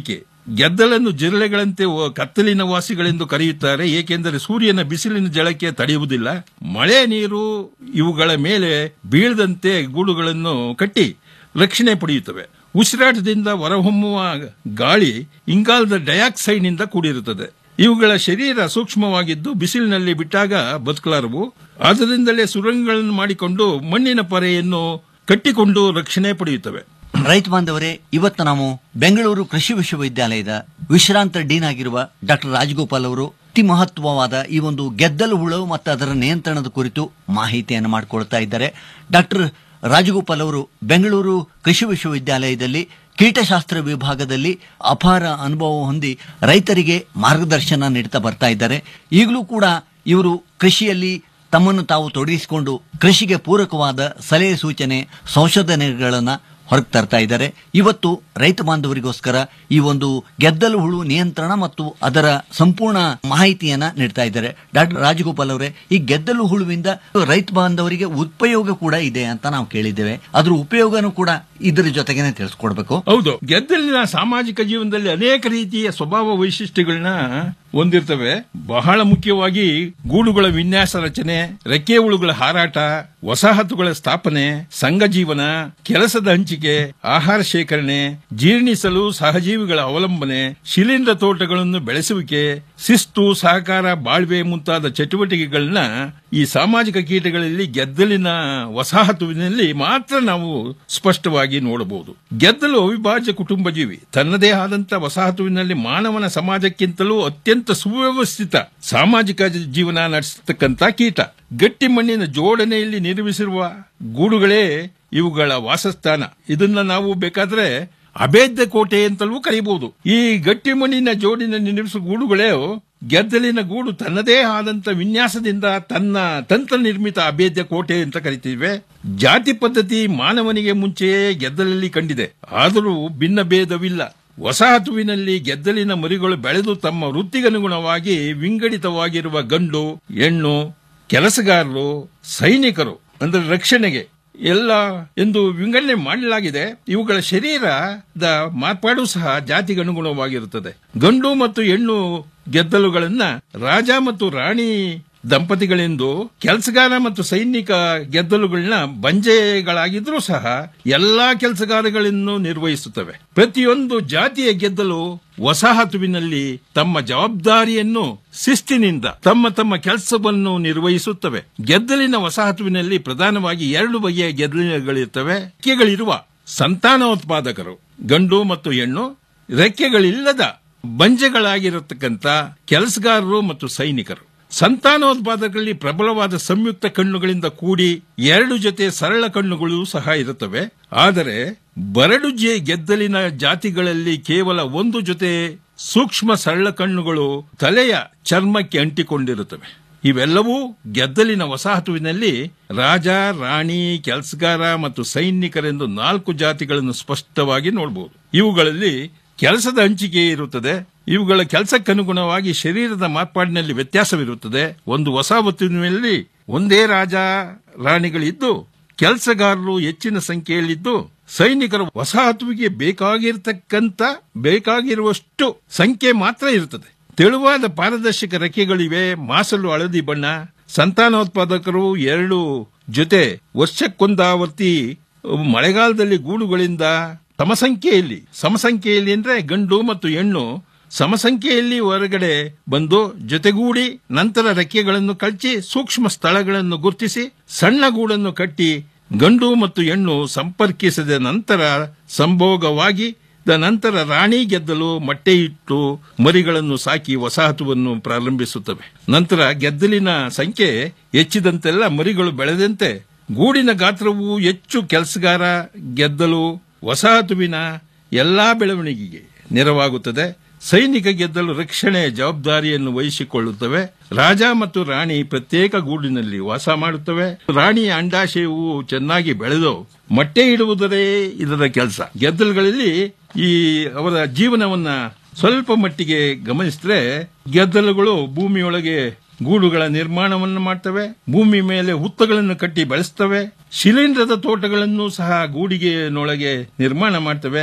ಗೆದ್ದಲನ್ನು ಜಿರಳೆಗಳಂತೆ ವ- ಕತ್ತಲಿನ ವಾಸಿಗಳೆಂದು ಕರೆಯುತ್ತಾರೆ ಏಕೆಂದರೆ ಸೂರ್ಯನ ಬಿಸಿಲಿನ ಜಳಕ್ಕೆ ತಡೆಯುವುದಿಲ್ಲ ಮಳೆ ನೀರು ಇವುಗಳ ಮೇಲೆ ಬೀಳದಂತೆ ಗೂಡುಗಳನ್ನು ಕಟ್ಟಿ ರಕ್ಷಣೆ ಪಡೆಯುತ್ತವೆ ಉಸಿರಾಟದಿಂದ ಹೊರಹೊಮ್ಮುವ ಗಾಳಿ ಇಂಗಾಲದ ಡೈಆಕ್ಸೈಡ್ನಿಂದ ಕೂಡಿರುತ್ತದೆ ಇವುಗಳ ಶರೀರ ಸೂಕ್ಷ್ಮವಾಗಿದ್ದು ಬಿಸಿಲಿನಲ್ಲಿ ಬಿಟ್ಟಾಗ ಬದುಕಲಾರವು ಆದ್ದರಿಂದಲೇ ಸುರಂಗಗಳನ್ನು ಮಾಡಿಕೊಂಡು ಮಣ್ಣಿನ ಪೊರೆಯನ್ನು ಕಟ್ಟಿಕೊಂಡು ರಕ್ಷಣೆ ಪಡೆಯುತ್ತವೆ ರೈತ ಬಾಂಧವರೇ ಇವತ್ತು ನಾವು ಬೆಂಗಳೂರು ಕೃಷಿ ವಿಶ್ವವಿದ್ಯಾಲಯದ ವಿಶ್ರಾಂತ ಡೀನ್ ಆಗಿರುವ ಡಾಕ್ಟರ್ ರಾಜಗೋಪಾಲ್ ಅವರು ಅತಿ ಮಹತ್ವವಾದ ಈ ಒಂದು ಗೆದ್ದಲು ಹುಳು ಮತ್ತು ಅದರ ನಿಯಂತ್ರಣದ ಕುರಿತು ಮಾಹಿತಿಯನ್ನು ಮಾಡಿಕೊಡ್ತಾ ಇದ್ದಾರೆ ಡಾಕ್ಟರ್ ರಾಜಗೋಪಾಲ್ ಅವರು ಬೆಂಗಳೂರು ಕೃಷಿ ವಿಶ್ವವಿದ್ಯಾಲಯದಲ್ಲಿ ಕೀಟಶಾಸ್ತ್ರ ವಿಭಾಗದಲ್ಲಿ ಅಪಾರ ಅನುಭವ ಹೊಂದಿ ರೈತರಿಗೆ ಮಾರ್ಗದರ್ಶನ ನೀಡ್ತಾ ಬರ್ತಾ ಇದ್ದಾರೆ ಈಗಲೂ ಕೂಡ ಇವರು ಕೃಷಿಯಲ್ಲಿ ತಮ್ಮನ್ನು ತಾವು ತೊಡಗಿಸಿಕೊಂಡು ಕೃಷಿಗೆ ಪೂರಕವಾದ ಸಲಹೆ ಸೂಚನೆ ಸಂಶೋಧನೆಗಳನ್ನ ಹೊರಗೆ ತರ್ತಾ ಇದ್ದಾರೆ ಇವತ್ತು ರೈತ ಬಾಂಧವರಿಗೋಸ್ಕರ ಈ ಒಂದು ಗೆದ್ದಲು ಹುಳು ನಿಯಂತ್ರಣ ಮತ್ತು ಅದರ ಸಂಪೂರ್ಣ ಮಾಹಿತಿಯನ್ನ ನೀಡ್ತಾ ಇದ್ದಾರೆ ಡಾಕ್ಟರ್ ರಾಜಗೋಪಾಲ್ ಅವರೇ ಈ ಗೆದ್ದಲು ಹುಳುವಿಂದ ರೈತ ಬಾಂಧವರಿಗೆ ಉಪಯೋಗ ಕೂಡ ಇದೆ ಅಂತ ನಾವು ಕೇಳಿದ್ದೇವೆ ಅದ್ರ ಉಪಯೋಗನೂ ಕೂಡ ಇದರ ಜೊತೆಗೇನೆ ತಿಳಿಸ್ಕೊಡ್ಬೇಕು ಹೌದು ಗೆದ್ದಲಿನ ಸಾಮಾಜಿಕ ಜೀವನದಲ್ಲಿ ಅನೇಕ ರೀತಿಯ ಸ್ವಭಾವ ವೈಶಿಷ್ಟ್ಯಗಳನ್ನ ಹೊಂದಿರ್ತವೆ ಬಹಳ ಮುಖ್ಯವಾಗಿ ಗೂಡುಗಳ ವಿನ್ಯಾಸ ರಚನೆ ರೆಕ್ಕೆ ಹುಳುಗಳ ಹಾರಾಟ ವಸಾಹತುಗಳ ಸ್ಥಾಪನೆ ಸಂಘ ಜೀವನ ಕೆಲಸದ ಹಂಚಿಕೆ ಆಹಾರ ಶೇಖರಣೆ ಜೀರ್ಣಿಸಲು ಸಹಜೀವಿಗಳ ಅವಲಂಬನೆ ಶಿಲೀಂಧ್ರ ತೋಟಗಳನ್ನು ಬೆಳೆಸುವಿಕೆ ಶಿಸ್ತು ಸಹಕಾರ ಬಾಳ್ವೆ ಮುಂತಾದ ಚಟುವಟಿಕೆಗಳನ್ನ ಈ ಸಾಮಾಜಿಕ ಕೀಟಗಳಲ್ಲಿ ಗೆದ್ದಲಿನ ವಸಾಹತುವಿನಲ್ಲಿ ಮಾತ್ರ ನಾವು ಸ್ಪಷ್ಟವಾಗಿ ನೋಡಬಹುದು ಗೆದ್ದಲು ಅವಿಭಾಜ್ಯ ಕುಟುಂಬ ಜೀವಿ ತನ್ನದೇ ಆದಂತ ವಸಾಹತುವಿನಲ್ಲಿ ಮಾನವನ ಸಮಾಜಕ್ಕಿಂತಲೂ ಅತ್ಯಂತ ಸುವ್ಯವಸ್ಥಿತ ಸಾಮಾಜಿಕ ಜೀವನ ನಡೆಸತಕ್ಕಂತ ಕೀಟ ಗಟ್ಟಿ ಮಣ್ಣಿನ ಜೋಡಣೆಯಲ್ಲಿ ನಿರ್ಮಿಸಿರುವ ಗೂಡುಗಳೇ ಇವುಗಳ ವಾಸಸ್ಥಾನ ಇದನ್ನ ನಾವು ಬೇಕಾದ್ರೆ ಅಭೇದ್ಯ ಕೋಟೆ ಅಂತಲೂ ಕರೀಬಹುದು ಈ ಗಟ್ಟಿ ಮಣ್ಣಿನ ಜೋಡಿನ ನಿರ್ಮಿಸುವ ಗೂಡುಗಳೇ ಗೆದ್ದಲಿನ ಗೂಡು ತನ್ನದೇ ಆದಂತ ವಿನ್ಯಾಸದಿಂದ ತನ್ನ ತಂತ್ರ ನಿರ್ಮಿತ ಅಭೇದ್ಯ ಕೋಟೆ ಅಂತ ಕರಿತೀವಿ ಜಾತಿ ಪದ್ಧತಿ ಮಾನವನಿಗೆ ಮುಂಚೆಯೇ ಗೆದ್ದಲಲ್ಲಿ ಕಂಡಿದೆ ಆದರೂ ಭಿನ್ನ ಭೇದವಿಲ್ಲ ವಸಾಹತುವಿನಲ್ಲಿ ಗೆದ್ದಲಿನ ಮರಿಗಳು ಬೆಳೆದು ತಮ್ಮ ವೃತ್ತಿಗನುಗುಣವಾಗಿ ವಿಂಗಡಿತವಾಗಿರುವ ಗಂಡು ಹೆಣ್ಣು ಕೆಲಸಗಾರರು ಸೈನಿಕರು ಅಂದ್ರೆ ರಕ್ಷಣೆಗೆ ಎಲ್ಲ ಎಂದು ವಿಂಗಡಣೆ ಮಾಡಲಾಗಿದೆ ಇವುಗಳ ಶರೀರದ ಮಾರ್ಪಾಡು ಸಹ ಜಾತಿಗೆ ಅನುಗುಣವಾಗಿರುತ್ತದೆ ಗಂಡು ಮತ್ತು ಹೆಣ್ಣು ಗೆದ್ದಲುಗಳನ್ನ ರಾಜ ಮತ್ತು ರಾಣಿ ದಂಪತಿಗಳೆಂದು ಕೆಲಸಗಾರ ಮತ್ತು ಸೈನಿಕ ಗೆದ್ದಲುಗಳನ್ನ ಬಂಜೆಗಳಾಗಿದ್ರೂ ಸಹ ಎಲ್ಲಾ ಕೆಲಸಗಾರಗಳನ್ನು ನಿರ್ವಹಿಸುತ್ತವೆ ಪ್ರತಿಯೊಂದು ಜಾತಿಯ ಗೆದ್ದಲು ವಸಾಹತುವಿನಲ್ಲಿ ತಮ್ಮ ಜವಾಬ್ದಾರಿಯನ್ನು ಶಿಸ್ತಿನಿಂದ ತಮ್ಮ ತಮ್ಮ ಕೆಲಸವನ್ನು ನಿರ್ವಹಿಸುತ್ತವೆ ಗೆದ್ದಲಿನ ವಸಾಹತುವಿನಲ್ಲಿ ಪ್ರಧಾನವಾಗಿ ಎರಡು ಬಗೆಯ ಗೆದ್ದಲುಗಳಿರ್ತವೆ ರೆಕ್ಕೆಗಳಿರುವ ಸಂತಾನೋತ್ಪಾದಕರು ಗಂಡು ಮತ್ತು ಹೆಣ್ಣು ರೆಕ್ಕೆಗಳಿಲ್ಲದ ಬಂಜೆಗಳಾಗಿರತಕ್ಕಂತ ಕೆಲಸಗಾರರು ಮತ್ತು ಸೈನಿಕರು ಸಂತಾನೋತ್ಪಾದಕರಲ್ಲಿ ಪ್ರಬಲವಾದ ಸಂಯುಕ್ತ ಕಣ್ಣುಗಳಿಂದ ಕೂಡಿ ಎರಡು ಜೊತೆ ಸರಳ ಕಣ್ಣುಗಳು ಸಹ ಇರುತ್ತವೆ ಆದರೆ ಬರಡು ಜೆ ಗೆದ್ದಲಿನ ಜಾತಿಗಳಲ್ಲಿ ಕೇವಲ ಒಂದು ಜೊತೆ ಸೂಕ್ಷ್ಮ ಸರಳ ಕಣ್ಣುಗಳು ತಲೆಯ ಚರ್ಮಕ್ಕೆ ಅಂಟಿಕೊಂಡಿರುತ್ತವೆ ಇವೆಲ್ಲವೂ ಗೆದ್ದಲಿನ ವಸಾಹತುವಿನಲ್ಲಿ ರಾಜ ರಾಣಿ ಕೆಲಸಗಾರ ಮತ್ತು ಸೈನಿಕರೆಂದು ನಾಲ್ಕು ಜಾತಿಗಳನ್ನು ಸ್ಪಷ್ಟವಾಗಿ ನೋಡಬಹುದು ಇವುಗಳಲ್ಲಿ ಕೆಲಸದ ಹಂಚಿಕೆ ಇರುತ್ತದೆ ಇವುಗಳ ಕೆಲಸಕ್ಕನುಗುಣವಾಗಿ ಶರೀರದ ಮಾರ್ಪಾಡಿನಲ್ಲಿ ವ್ಯತ್ಯಾಸವಿರುತ್ತದೆ ಒಂದು ವಸಾಹತುವಿನಲ್ಲಿ ಒಂದೇ ರಾಜ ರಾಣಿಗಳಿದ್ದು ಕೆಲಸಗಾರರು ಹೆಚ್ಚಿನ ಸಂಖ್ಯೆಯಲ್ಲಿದ್ದು ಸೈನಿಕರ ವಸಾಹತುವಿಗೆ ಬೇಕಾಗಿರ್ತಕ್ಕಂತ ಬೇಕಾಗಿರುವಷ್ಟು ಸಂಖ್ಯೆ ಮಾತ್ರ ಇರುತ್ತದೆ ತೆಳುವಾದ ಪಾರದರ್ಶಕ ರೆಕ್ಕೆಗಳಿವೆ ಮಾಸಲು ಹಳದಿ ಬಣ್ಣ ಸಂತಾನೋತ್ಪಾದಕರು ಎರಡು ಜೊತೆ ವರ್ಷಕ್ಕೊಂದಾವರ್ತಿ ಮಳೆಗಾಲದಲ್ಲಿ ಗೂಡುಗಳಿಂದ ಸಮಸಂಖ್ಯೆಯಲ್ಲಿ ಸಮಸಂಖ್ಯೆಯಲ್ಲಿ ಅಂದ್ರೆ ಗಂಡು ಮತ್ತು ಹೆಣ್ಣು ಸಮಸಂಖ್ಯೆಯಲ್ಲಿ ಹೊರಗಡೆ ಬಂದು ಜೊತೆಗೂಡಿ ನಂತರ ರೆಕ್ಕೆಗಳನ್ನು ಕಳಚಿ ಸೂಕ್ಷ್ಮ ಸ್ಥಳಗಳನ್ನು ಗುರುತಿಸಿ ಸಣ್ಣ ಗೂಡನ್ನು ಕಟ್ಟಿ ಗಂಡು ಮತ್ತು ಹೆಣ್ಣು ಸಂಪರ್ಕಿಸಿದ ನಂತರ ಸಂಭೋಗವಾಗಿ ದ ನಂತರ ರಾಣಿ ಗೆದ್ದಲು ಮೊಟ್ಟೆ ಇಟ್ಟು ಮರಿಗಳನ್ನು ಸಾಕಿ ವಸಾಹತುವನ್ನು ಪ್ರಾರಂಭಿಸುತ್ತವೆ ನಂತರ ಗೆದ್ದಲಿನ ಸಂಖ್ಯೆ ಹೆಚ್ಚಿದಂತೆಲ್ಲ ಮರಿಗಳು ಬೆಳೆದಂತೆ ಗೂಡಿನ ಗಾತ್ರವು ಹೆಚ್ಚು ಕೆಲಸಗಾರ ಗೆದ್ದಲು ವಸಾಹತುವಿನ ಎಲ್ಲಾ ಬೆಳವಣಿಗೆಗೆ ನೆರವಾಗುತ್ತದೆ ಸೈನಿಕ ಗೆದ್ದಲು ರಕ್ಷಣೆ ಜವಾಬ್ದಾರಿಯನ್ನು ವಹಿಸಿಕೊಳ್ಳುತ್ತವೆ ರಾಜ ಮತ್ತು ರಾಣಿ ಪ್ರತ್ಯೇಕ ಗೂಡಿನಲ್ಲಿ ವಾಸ ಮಾಡುತ್ತವೆ ರಾಣಿಯ ಅಂಡಾಶಯವು ಚೆನ್ನಾಗಿ ಬೆಳೆದು ಮೊಟ್ಟೆ ಇಡುವುದರೇ ಇದರ ಕೆಲಸ ಗೆದ್ದಲುಗಳಲ್ಲಿ ಈ ಅವರ ಜೀವನವನ್ನ ಸ್ವಲ್ಪ ಮಟ್ಟಿಗೆ ಗಮನಿಸಿದ್ರೆ ಗೆದ್ದಲುಗಳು ಭೂಮಿಯೊಳಗೆ ಗೂಡುಗಳ ನಿರ್ಮಾಣವನ್ನು ಮಾಡ್ತವೆ ಭೂಮಿ ಮೇಲೆ ಹುತ್ತಗಳನ್ನು ಕಟ್ಟಿ ಬೆಳೆಸ್ತವೆ ಶಿಲೀಂಧ್ರದ ತೋಟಗಳನ್ನು ಸಹ ಗೂಡಿಗೆನೊಳಗೆ ನಿರ್ಮಾಣ ಮಾಡ್ತವೆ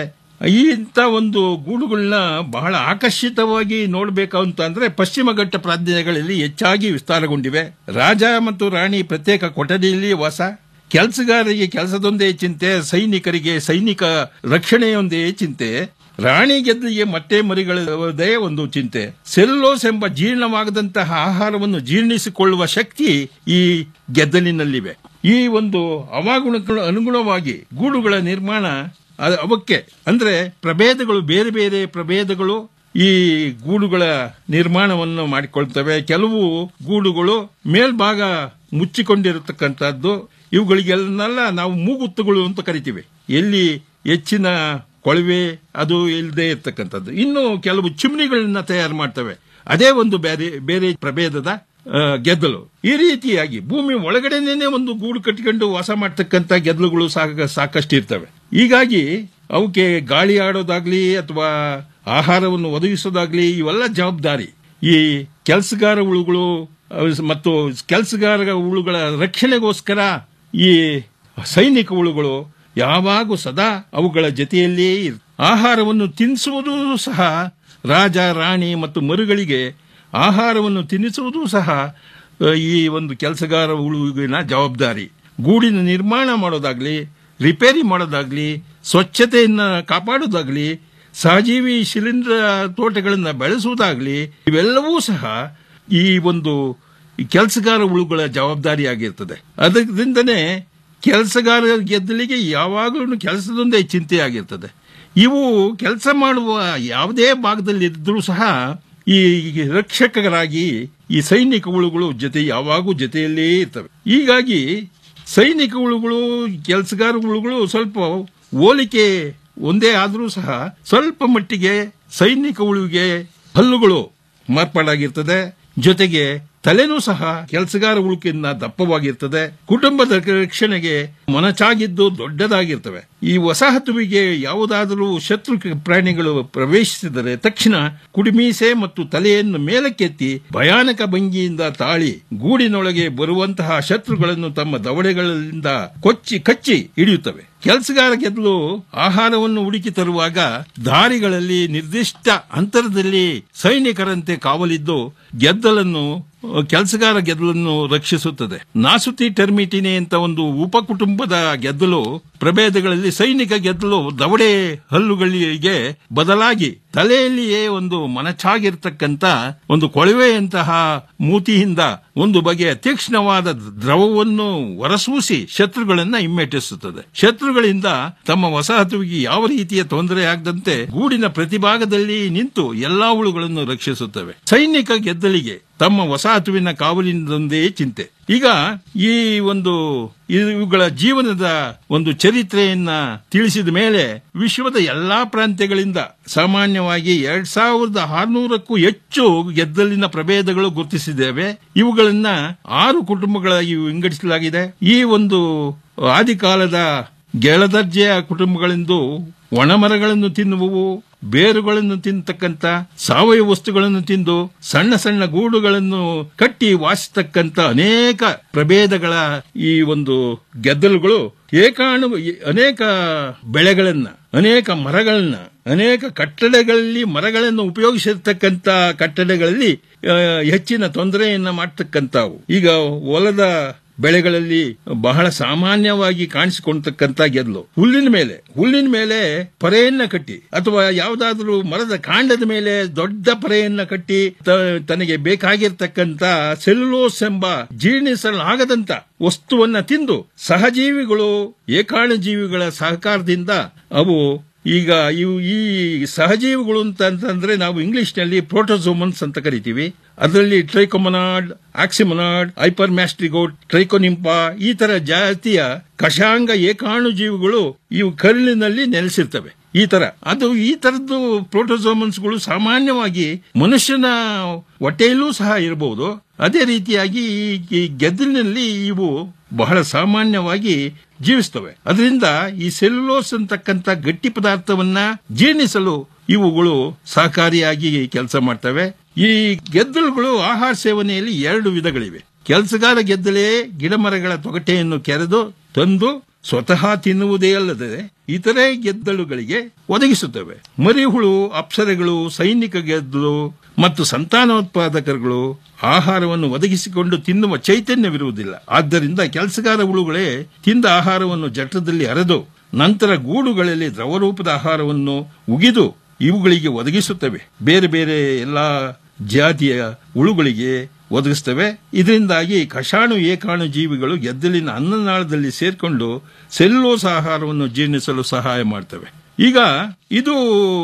ಇಂಥ ಒಂದು ಗೂಡುಗಳನ್ನ ಬಹಳ ಆಕರ್ಷಿತವಾಗಿ ನೋಡಬೇಕು ಅಂತ ಅಂದ್ರೆ ಪಶ್ಚಿಮ ಘಟ್ಟ ಪ್ರಾಂತ್ಯಗಳಲ್ಲಿ ಹೆಚ್ಚಾಗಿ ವಿಸ್ತಾರಗೊಂಡಿವೆ ರಾಜ ಮತ್ತು ರಾಣಿ ಪ್ರತ್ಯೇಕ ಕೊಠಡಿಯಲ್ಲಿ ವಾಸ ಕೆಲಸಗಾರರಿಗೆ ಕೆಲಸದೊಂದೇ ಚಿಂತೆ ಸೈನಿಕರಿಗೆ ಸೈನಿಕ ರಕ್ಷಣೆಯೊಂದೇ ಚಿಂತೆ ರಾಣಿ ಗೆದ್ದಿಗೆ ಮೊಟ್ಟೆ ಮರಿಗಳದೇ ಒಂದು ಚಿಂತೆ ಸೆಲ್ಲೋಸ್ ಎಂಬ ಜೀರ್ಣವಾಗದಂತಹ ಆಹಾರವನ್ನು ಜೀರ್ಣಿಸಿಕೊಳ್ಳುವ ಶಕ್ತಿ ಈ ಗೆದ್ದಲಿನಲ್ಲಿವೆ ಈ ಒಂದು ಅವಾಗುಣಗಳ ಅನುಗುಣವಾಗಿ ಗೂಡುಗಳ ನಿರ್ಮಾಣ ಅ- ಅವಕ್ಕೆ ಅಂದ್ರೆ ಪ್ರಭೇದಗಳು ಬೇರೆ ಬೇರೆ ಪ್ರಭೇದಗಳು ಈ ಗೂಡುಗಳ ನಿರ್ಮಾಣವನ್ನು ಮಾಡಿಕೊಳ್ತವೆ ಕೆಲವು ಗೂಡುಗಳು ಮೇಲ್ಭಾಗ ಮುಚ್ಚಿಕೊಂಡಿರತಕ್ಕಂಥದ್ದು ಇವುಗಳಿಗೆಲ್ಲ ನಾವು ಮೂಗುತ್ತುಗಳು ಅಂತ ಕರಿತೀವಿ ಎಲ್ಲಿ ಹೆಚ್ಚಿನ ಕೊಳವೆ ಅದು ಇಲ್ಲದೆ ಇರ್ತಕ್ಕಂಥದ್ದು ಇನ್ನು ಕೆಲವು ಚಿಮ್ನಿಗಳನ್ನ ತಯಾರು ಮಾಡ್ತವೆ ಅದೇ ಒಂದು ಬೇರೆ ಬೇರೆ ಪ್ರಭೇದದ ಆ, ಗೆದ್ದಲು ಈ ರೀತಿಯಾಗಿ ಭೂಮಿ ಒಳಗಡೆನೇ ಒಂದು ಗೂಡು ಕಟ್ಟಿಕೊಂಡು ವಾಸ ಮಾಡ್ತಕ್ಕಂಥ ಗೆದ್ದಲುಗಳು ಸಾಕ ಸಾಕಷ್ಟು ಇರ್ತವೆ ಹೀಗಾಗಿ ಅವಕ್ಕೆ ಗಾಳಿ ಆಡೋದಾಗ್ಲಿ ಅಥವಾ ಆಹಾರವನ್ನು ಒದಗಿಸೋದಾಗ್ಲಿ ಇವೆಲ್ಲ ಜವಾಬ್ದಾರಿ ಈ ಕೆಲಸಗಾರ ಹುಳುಗಳು ಅವು ಮತ್ತು ಕೆಲಸಗಾರ ಹುಳುಗಳ ರಕ್ಷಣೆಗೋಸ್ಕರ ಈ ಸೈನಿಕ ಹುಳುಗಳು ಯಾವಾಗೂ ಸದಾ ಅವುಗಳ ಜೊತೆಯಲ್ಲೇ ಇರ್- ಆಹಾರವನ್ನು ತಿನ್ನಿಸುವುದೂ ಸಹ ರಾಜ ರಾಣಿ ಮತ್ತು ಮರುಗಳಿಗೆ ಆಹಾರವನ್ನು ತಿನ್ನಿಸುವುದೂ ಸಹ ಅ, ಈ ಒಂದು ಕೆಲಸಗಾರ ಹುಳುವಿನ ಜವಾಬ್ದಾರಿ ಗೂಡಿನ ನಿರ್ಮಾಣ ಮಾಡೋದಾಗ್ಲಿ ರಿಪೇರಿ ಮಾಡೋದಾಗ್ಲಿ ಸ್ವಚ್ಛತೆಯನ್ನ ಕಾಪಾಡೋದಾಗ್ಲಿ ಸಹಜೀವಿ ಶಿಲೀಂಧ್ರ ತೋಟಗಳನ್ನು ಬೆಳೆಸುವುದಾಗ್ಲಿ ಇವೆಲ್ಲವೂ ಸಹ ಈ ಒಂದು ಕೆಲಸಗಾರ ಹುಳುಗಳ ಜವಾಬ್ದಾರಿಯಾಗಿರ್ತದೆ ಅದರಿಂದನೇ ಕೆಲಸಗಾರ ಗೆದ್ದಲಿಗೆ ಯಾವಾಗಲೂ ಕೆಲಸದೊಂದೇ ಚಿಂತೆಯಾಗಿರ್ತದೆ ಇವು ಕೆಲಸ ಮಾಡುವ ಯಾವುದೇ ಭಾಗದಲ್ಲಿ ಇದ್ರೂ ಸಹ ಈ ರಕ್ಷಕರಾಗಿ ಈ ಸೈನಿಕ ಹುಳುಗಳು ಜೊತೆ ಯಾವಾಗೂ ಜೊತೆಯಲ್ಲೇ ಇರ್ತವೆ ಹೀಗಾಗಿ ಸೈನಿಕ ಹುಳುಗಳು ಕೆಲಸಗಾರ ಹುಳುಗಳು ಸ್ವಲ್ಪ ಹೋಲಿಕೆ ಒಂದೇ ಆದರೂ ಸಹ ಸ್ವಲ್ಪ ಮಟ್ಟಿಗೆ ಸೈನಿಕ ಹುಳುವಿಗೆ ಹಲ್ಲುಗಳು ಮಾರ್ಪಾಡಾಗಿರ್ತದೆ ಜೊತೆಗೆ ತಲೆನೂ ಸಹ ಕೆಲಸಗಾರ ಉಳುಕಿನ ದಪ್ಪವಾಗಿರ್ತದೆ ಕುಟುಂಬದ ರಕ್ಷಣೆಗೆ ಮೊನಚಾಗಿದ್ದು ದೊಡ್ಡದಾಗಿರ್ತವೆ ಈ ವಸಾಹತುವಿಗೆ ಯಾವುದಾದರೂ ಶತ್ರು ಪ್ರಾಣಿಗಳು ಪ್ರವೇಶಿಸಿದರೆ ತಕ್ಷಣ ಕುಡಿಮೀಸೆ ಮತ್ತು ತಲೆಯನ್ನು ಮೇಲಕ್ಕೆತ್ತಿ ಭಯಾನಕ ಭಂಗಿಯಿಂದ ತಾಳಿ ಗೂಡಿನೊಳಗೆ ಬರುವಂತಹ ಶತ್ರುಗಳನ್ನು ತಮ್ಮ ದವಡೆಗಳಿಂದ ಕೊಚ್ಚಿ ಕಚ್ಚಿ ಹಿಡಿಯುತ್ತವೆ ಕೆಲಸಗಾರ ಗೆದ್ದಲು ಆಹಾರವನ್ನು ಹುಡುಕಿ ತರುವಾಗ ದಾರಿಗಳಲ್ಲಿ ನಿರ್ದಿಷ್ಟ ಅಂತರದಲ್ಲಿ ಸೈನಿಕರಂತೆ ಕಾವಲಿದ್ದು ಗೆದ್ದಲನ್ನು ಕೆಲಸಗಾರ ಗೆದ್ದಲನ್ನು ರಕ್ಷಿಸುತ್ತದೆ ನಾಸುತಿ ಟರ್ಮಿಟಿನಿ ಅಂತ ಒಂದು ಉಪಕುಟುಂಬದ ಗೆದ್ದಲು ಪ್ರಭೇದಗಳಲ್ಲಿ ಸೈನಿಕ ಗೆದ್ದಲು ದವಡೆ ಹಲ್ಲುಗಳಿಗೆ ಬದಲಾಗಿ ತಲೆಯಲ್ಲಿಯೇ ಒಂದು ಮನಚಾಗಿರ್ತಕ್ಕಂಥ ಒಂದು ಕೊಳವೆಯಂತಹ ಮೂತಿಯಿಂದ ಒಂದು ಬಗೆಯ ತೀಕ್ಷ್ಣವಾದ ದ್ರವವನ್ನು ಹೊರಸೂಸಿ ಶತ್ರುಗಳನ್ನ ಹಿಮ್ಮೆಟ್ಟಿಸುತ್ತದೆ ಶತ್ರುಗಳಿಂದ ತಮ್ಮ ವಸಾಹತುವಿಗೆ ಯಾವ ರೀತಿಯ ತೊಂದರೆ ಆಗದಂತೆ ಗೂಡಿನ ಪ್ರತಿಭಾಗದಲ್ಲಿ ನಿಂತು ಎಲ್ಲಾ ಹುಳುಗಳನ್ನು ರಕ್ಷಿಸುತ್ತವೆ ಸೈನಿಕ ಗೆದ್ದಲಿಗೆ ತಮ್ಮ ವಸಾಹತುವಿನ ಕಾವಲಿನದೊಂದೇ ಚಿಂತೆ ಈಗ ಈ ಒಂದು ಇವುಗಳ ಜೀವನದ ಒಂದು ಚರಿತ್ರೆಯನ್ನ ತಿಳಿಸಿದ ಮೇಲೆ ವಿಶ್ವದ ಎಲ್ಲಾ ಪ್ರಾಂತ್ಯಗಳಿಂದ ಸಾಮಾನ್ಯವಾಗಿ ಎರಡ್ ಸಾವಿರದ ಆರ್ನೂರಕ್ಕೂ ಹೆಚ್ಚು ಗೆದ್ದಲಿನ ಪ್ರಭೇದಗಳು ಗುರುತಿಸಿದ್ದೇವೆ ಇವುಗಳನ್ನ ಆರು ಕುಟುಂಬಗಳಾಗಿ ವಿಂಗಡಿಸಲಾಗಿದೆ ಈ ಒಂದು ಆದಿಕಾಲದ ಗೆಳದರ್ಜೆಯ ಕುಟುಂಬಗಳೆಂದು ಒಣಮರಗಳನ್ನು ತಿನ್ನುವವು ಬೇರುಗಳನ್ನು ತಿನ್ನತಕ್ಕಂತ ಸಾವಯವ ವಸ್ತುಗಳನ್ನು ತಿಂದು ಸಣ್ಣ ಸಣ್ಣ ಗೂಡುಗಳನ್ನು ಕಟ್ಟಿ ವಾಸಿಸ್ತಕ್ಕಂತ ಅನೇಕ ಪ್ರಭೇದಗಳ ಈ ಒಂದು ಗೆದ್ದಲುಗಳು ಏಕಾಣು ಅನೇಕ ಬೆಳೆಗಳನ್ನ ಅನೇಕ ಮರಗಳನ್ನ ಅನೇಕ ಕಟ್ಟಡಗಳಲ್ಲಿ ಮರಗಳನ್ನು ಉಪಯೋಗಿಸಿರ್ತಕ್ಕಂತ ಕಟ್ಟಡಗಳಲ್ಲಿ ಆ, ಹೆಚ್ಚಿನ ತೊಂದರೆಯನ್ನ ಮಾಡ್ತಕ್ಕಂಥವು ಈಗ ಹೊಲದ ಬೆಳೆಗಳಲ್ಲಿ ಬಹಳ ಸಾಮಾನ್ಯವಾಗಿ ಕಾಣಿಸಿಕೊಳ್ತಕ್ಕಂತ ಗೆದ್ಲು ಹುಲ್ಲಿನ ಮೇಲೆ ಹುಲ್ಲಿನ ಮೇಲೆ ಪರೆಯನ್ನ ಕಟ್ಟಿ ಅಥವಾ ಯಾವುದಾದ್ರೂ ಮರದ ಕಾಂಡದ ಮೇಲೆ ದೊಡ್ಡ ಪರೆಯನ್ನ ಕಟ್ಟಿ ತ- ತನಗೆ ಬೇಕಾಗಿರ್ತಕ್ಕಂತ ಸೆಲ್ಯುಲೋಸ್ ಎಂಬ ಜೀರ್ಣಿಸಲಾಗದಂತ ವಸ್ತುವನ್ನ ತಿಂದು ಸಹಜೀವಿಗಳು ಏಕಾಣುಜೀವಿಗಳ ಸಹಕಾರದಿಂದ ಅವು ಈಗ ಇವು ಈ ಸಹಜೀವಿಗಳು ಅಂತ ಅಂತಂದ್ರೆ ನಾವು ಇಂಗ್ಲಿಷ್ನಲ್ಲಿ ಪ್ರೋಟೋಸೋಮನ್ಸ್ ಅಂತ ಕರಿತೀವಿ ಅದರಲ್ಲಿ ಟ್ರೈಕೊಮನಾಡ್ ಆಕ್ಸಿಮನಾಡ್ ಹೈಪರ್ಮ್ಯಾಸ್ಟ್ರಿಗೋಟ್ ಟ್ರೈಕೋನಿಂಪಾ ಈ ತರ ಜಾತಿಯ ಕಷಾಂಗ ಏಕಾಣು ಜೀವಿಗಳು ಇವು ಕರುಳಿನಲ್ಲಿ ನೆಲೆಸಿರ್ತವೆ ಈ ತರ ಅದು ಈ ತರದ್ದು ಪ್ರೋಟೋಸೋಮನ್ಸ್ಗಳು ಸಾಮಾನ್ಯವಾಗಿ ಮನುಷ್ಯನ ಹೊಟ್ಟೆಯಲ್ಲೂ ಸಹ ಇರಬಹುದು ಅದೇ ರೀತಿಯಾಗಿ ಈ- ಈ ಗೆದ್ದಲಿನಲ್ಲಿ ಇವು ಬಹಳ ಸಾಮಾನ್ಯವಾಗಿ ಜೀವಿಸ್ತವೆ ಅದರಿಂದ ಈ ಸೆಲ್ಯುಲೋಸ್ ಅಂತಕ್ಕಂಥ ಗಟ್ಟಿ ಪದಾರ್ಥವನ್ನ ಜೀರ್ಣಿಸಲು ಇವುಗಳು ಸಹಕಾರಿಯಾಗಿ ಕೆಲಸ ಮಾಡ್ತವೆ ಈ ಗೆದ್ದಲುಗಳು ಆಹಾರ ಸೇವನೆಯಲ್ಲಿ ಎರಡು ವಿಧಗಳಿವೆ ಕೆಲಸಗಾರ ಗೆದ್ದಲೇ ಗಿಡಮರಗಳ ತೊಗಟೆಯನ್ನು ಕೆರೆದು ತಂದು ಸ್ವತಃ ತಿನ್ನುವುದೇ ಅಲ್ಲದೆ ಇತರೆ ಗೆದ್ದಲುಗಳಿಗೆ ಒದಗಿಸುತ್ತವೆ ಮರಿಹುಳು ಅಪ್ಸರೆಗಳು ಸೈನಿಕ ಗೆದ್ದಲು ಮತ್ತು ಸಂತಾನೋತ್ಪಾದಕರುಗಳು ಆಹಾರವನ್ನು ಒದಗಿಸಿಕೊಂಡು ತಿನ್ನುವ ಚೈತನ್ಯವಿರುವುದಿಲ್ಲ ಆದ್ದರಿಂದ ಕೆಲಸಗಾರ ಹುಳುಗಳೇ ತಿಂದ ಆಹಾರವನ್ನು ಜಠರದಲ್ಲಿ ಅರೆದು ನಂತರ ಗೂಡುಗಳಲ್ಲಿ ದ್ರವರೂಪದ ಆಹಾರವನ್ನು ಉಗಿದು ಇವುಗಳಿಗೆ ಒದಗಿಸುತ್ತವೆ ಬೇರೆ ಬೇರೆ ಎಲ್ಲಾ ಜಾತಿಯ ಹುಳುಗಳಿಗೆ ಒದಗಿಸ್ತವೆ ಇದರಿಂದಾಗಿ ಕಷಾಣು ಏಕಾಣು ಜೀವಿಗಳು ಗೆದ್ದಲಿನ ಅನ್ನನಾಳದಲ್ಲಿ ಸೇರ್ಕೊಂಡು ಸೆಲ್ಲೋಸ್ ಆಹಾರವನ್ನು ಜೀರ್ಣಿಸಲು ಸಹಾಯ ಮಾಡ್ತವೆ ಈಗ ಇದು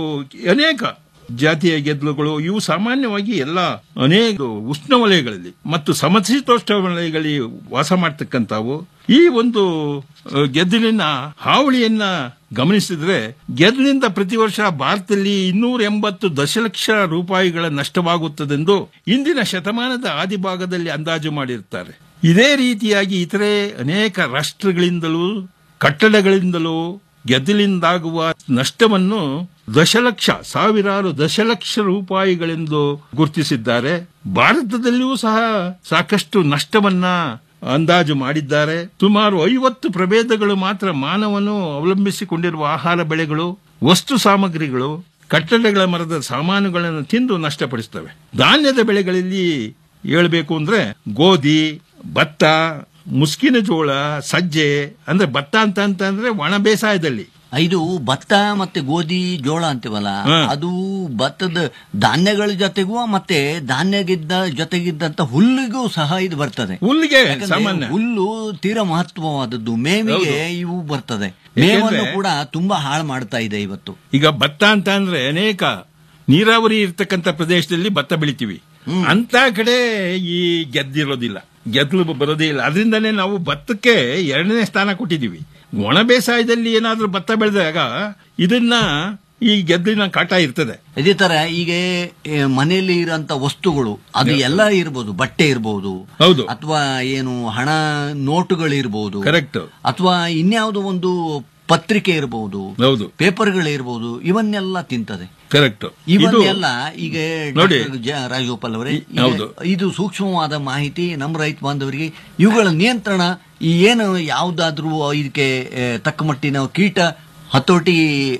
ಅನೇಕ ಜಾತಿಯ ಗೆದ್ದಲುಗಳು ಇವು ಸಾಮಾನ್ಯವಾಗಿ ಎಲ್ಲ ಅನೇಕ ಉಷ್ಣವಲಯಗಳಲ್ಲಿ ಮತ್ತು ಸಮಶೀತೋಷ್ಣ ವಲಯಗಳಲ್ಲಿ ವಾಸ ಮಾಡ್ತಕ್ಕಂಥವು ಈ ಒಂದು ಅಹ್, ಗೆದ್ದಲಿನ ಹಾವಳಿಯನ್ನ ಗಮನಿಸಿದ್ರೆ ಗೆದ್ದಲಿನಿಂದ ಪ್ರತಿ ವರ್ಷ ಭಾರತದಲ್ಲಿ ಇನ್ನೂರ ಎಂಬತ್ತು ದಶಲಕ್ಷ ರೂಪಾಯಿಗಳ ನಷ್ಟವಾಗುತ್ತದೆಂದು ಇಂದಿನ ಶತಮಾನದ ಆದಿಭಾಗದಲ್ಲಿ ಅಂದಾಜು ಮಾಡಿರುತ್ತಾರೆ ಇದೇ ರೀತಿಯಾಗಿ ಇತರೆ ಅನೇಕ ರಾಷ್ಟ್ರಗಳಿಂದಲೂ ಕಟ್ಟಡಗಳಿಂದಲೂ ಗೆದ್ದಲಿಂದಾಗುವ ನಷ್ಟವನ್ನು ದಶಲಕ್ಷ ಸಾವಿರಾರು ದಶಲಕ್ಷ ರೂಪಾಯಿಗಳೆಂದು ಗುರುತಿಸಿದ್ದಾರೆ ಭಾರತದಲ್ಲಿಯೂ ಸಹ ಸಾಕಷ್ಟು ನಷ್ಟವನ್ನ ಅಂದಾಜು ಮಾಡಿದ್ದಾರೆ ಸುಮಾರು ಐವತ್ತು ಪ್ರಭೇದಗಳು ಮಾತ್ರ ಮಾನವನು ಅವಲಂಬಿಸಿಕೊಂಡಿರುವ ಆಹಾರ ಬೆಳೆಗಳು ವಸ್ತು ಸಾಮಗ್ರಿಗಳು ಕಟ್ಟಡಗಳ ಮರದ ಸಾಮಾನುಗಳನ್ನು ತಿಂದು ನಷ್ಟಪಡಿಸ್ತವೆ ಧಾನ್ಯದ ಬೆಳೆಗಳಲ್ಲಿ ಹೇಳಬೇಕು ಅಂದ್ರೆ ಗೋಧಿ ಭತ್ತ ಮುಸ್ಕಿನ ಜೋಳ ಸಜ್ಜೆ ಅಂದ್ರೆ ಭತ್ತ ಅಂತ ಅಂತ ಅಂದ್ರೆ ಒಣ ಬೇಸಾಯದಲ್ಲಿ ಇದು ಭತ್ತ ಮತ್ತೆ ಗೋಧಿ ಜೋಳ ಅಂತೀವಲ್ಲ ಹಾ. ಅದು ಭತ್ತದ ಧಾನ್ಯಗಳ ಜೊತೆಗೂ ಮತ್ತೆ ಧಾನ್ಯಗಿದ್ದ ಜೊತೆಗಿದ್ದಂತ ಹುಲ್ಲಿಗೂ ಸಹ ಇದು ಬರ್ತದೆ ಹುಲ್ಲಿಗೆ ಯಾಕಂದ್ರೆ ಸಾಮಾನ್ಯ. ಹುಲ್ಲು ತೀರಾ ಮಹತ್ವವಾದದ್ದು ಮೇವಿಗೆ ಇವು ಬರ್ತದೆ ಮೇವನ್ನು ಕೂಡ ತುಂಬಾ ಹಾಳು ಮಾಡ್ತಾ ಇದೆ ಇವತ್ತು ಈಗ ಭತ್ತ ಅಂತ ಅಂದ್ರೆ ಅನೇಕ ನೀರಾವರಿ ಇರ್ತಕ್ಕಂಥ ಪ್ರದೇಶದಲ್ಲಿ ಭತ್ತ ಬೆಳಿತೀವಿ ಅಂತ ಕಡೆ ಈ ಗೆದ್ದಿರೋದಿಲ್ಲ ಗೆದ್ದಲು ಬರೋದೇ ಇಲ್ಲ ಅದರಿಂದನೇ ನಾವು ಭತ್ತಕ್ಕೆ ಎರಡನೇ ಸ್ಥಾನ ಕೊಟ್ಟಿದ್ದೀವಿ ಒಣ ಬೇಸಾಯದಲ್ಲಿ ಏನಾದ್ರೂ ಭತ್ತ ಬೆಳೆದಾಗ ಇದನ್ನ ಈ ಗೆದ್ದಲಿನ ಕಾಟ ಇರ್ತದೆ ಇದೇ ತರ ಈಗ ಏ, ಮನೆಯಲ್ಲಿ ಇರೋಂತ ವಸ್ತುಗಳು ಅದು ಎಲ್ಲ ಇರ್ಬೋದು ಬಟ್ಟೆ ಇರ್ಬೋದು ಹೌದು. ಅಥವಾ ಏನು ಹಣ ನೋಟುಗಳು ಇರ್ಬೋದು ಕರೆಕ್ಟ್ ಅಥವಾ ಇನ್ಯಾವುದೋ ಒಂದು ಪತ್ರಿಕೆ ಇರಬಹುದು ಹೌದು ಪೇಪರ್ಗಳಿರ್ಬೋದು ಇವನ್ನೆಲ್ಲ ತಿಂತದೆ ಕರೆಕ್ಟ್ ಇವನ್ನೆಲ್ಲ ಈಗ ನೋಡಿ. ಡಾಕ್ಟರ್ ಜ. ರಾಜಗೋಪಾಲ್ ಅವರೇ ಈ- ಈಗ ಹೌದು. ಇದು ಸೂಕ್ಷ್ಮವಾದ ಮಾಹಿತಿ ನಮ್ಮ ರೈತ ಬಾಂಧವರಿಗೆ ಇವುಗಳ ನಿಯಂತ್ರಣ ಈ ಏನು ಯಾವುದಾದ್ರೂ ಇದಕ್ಕೆ ಏ, ತಕ್ಕ ಮಟ್ಟಿನ ಕೀಟ ಹತೋಟಿ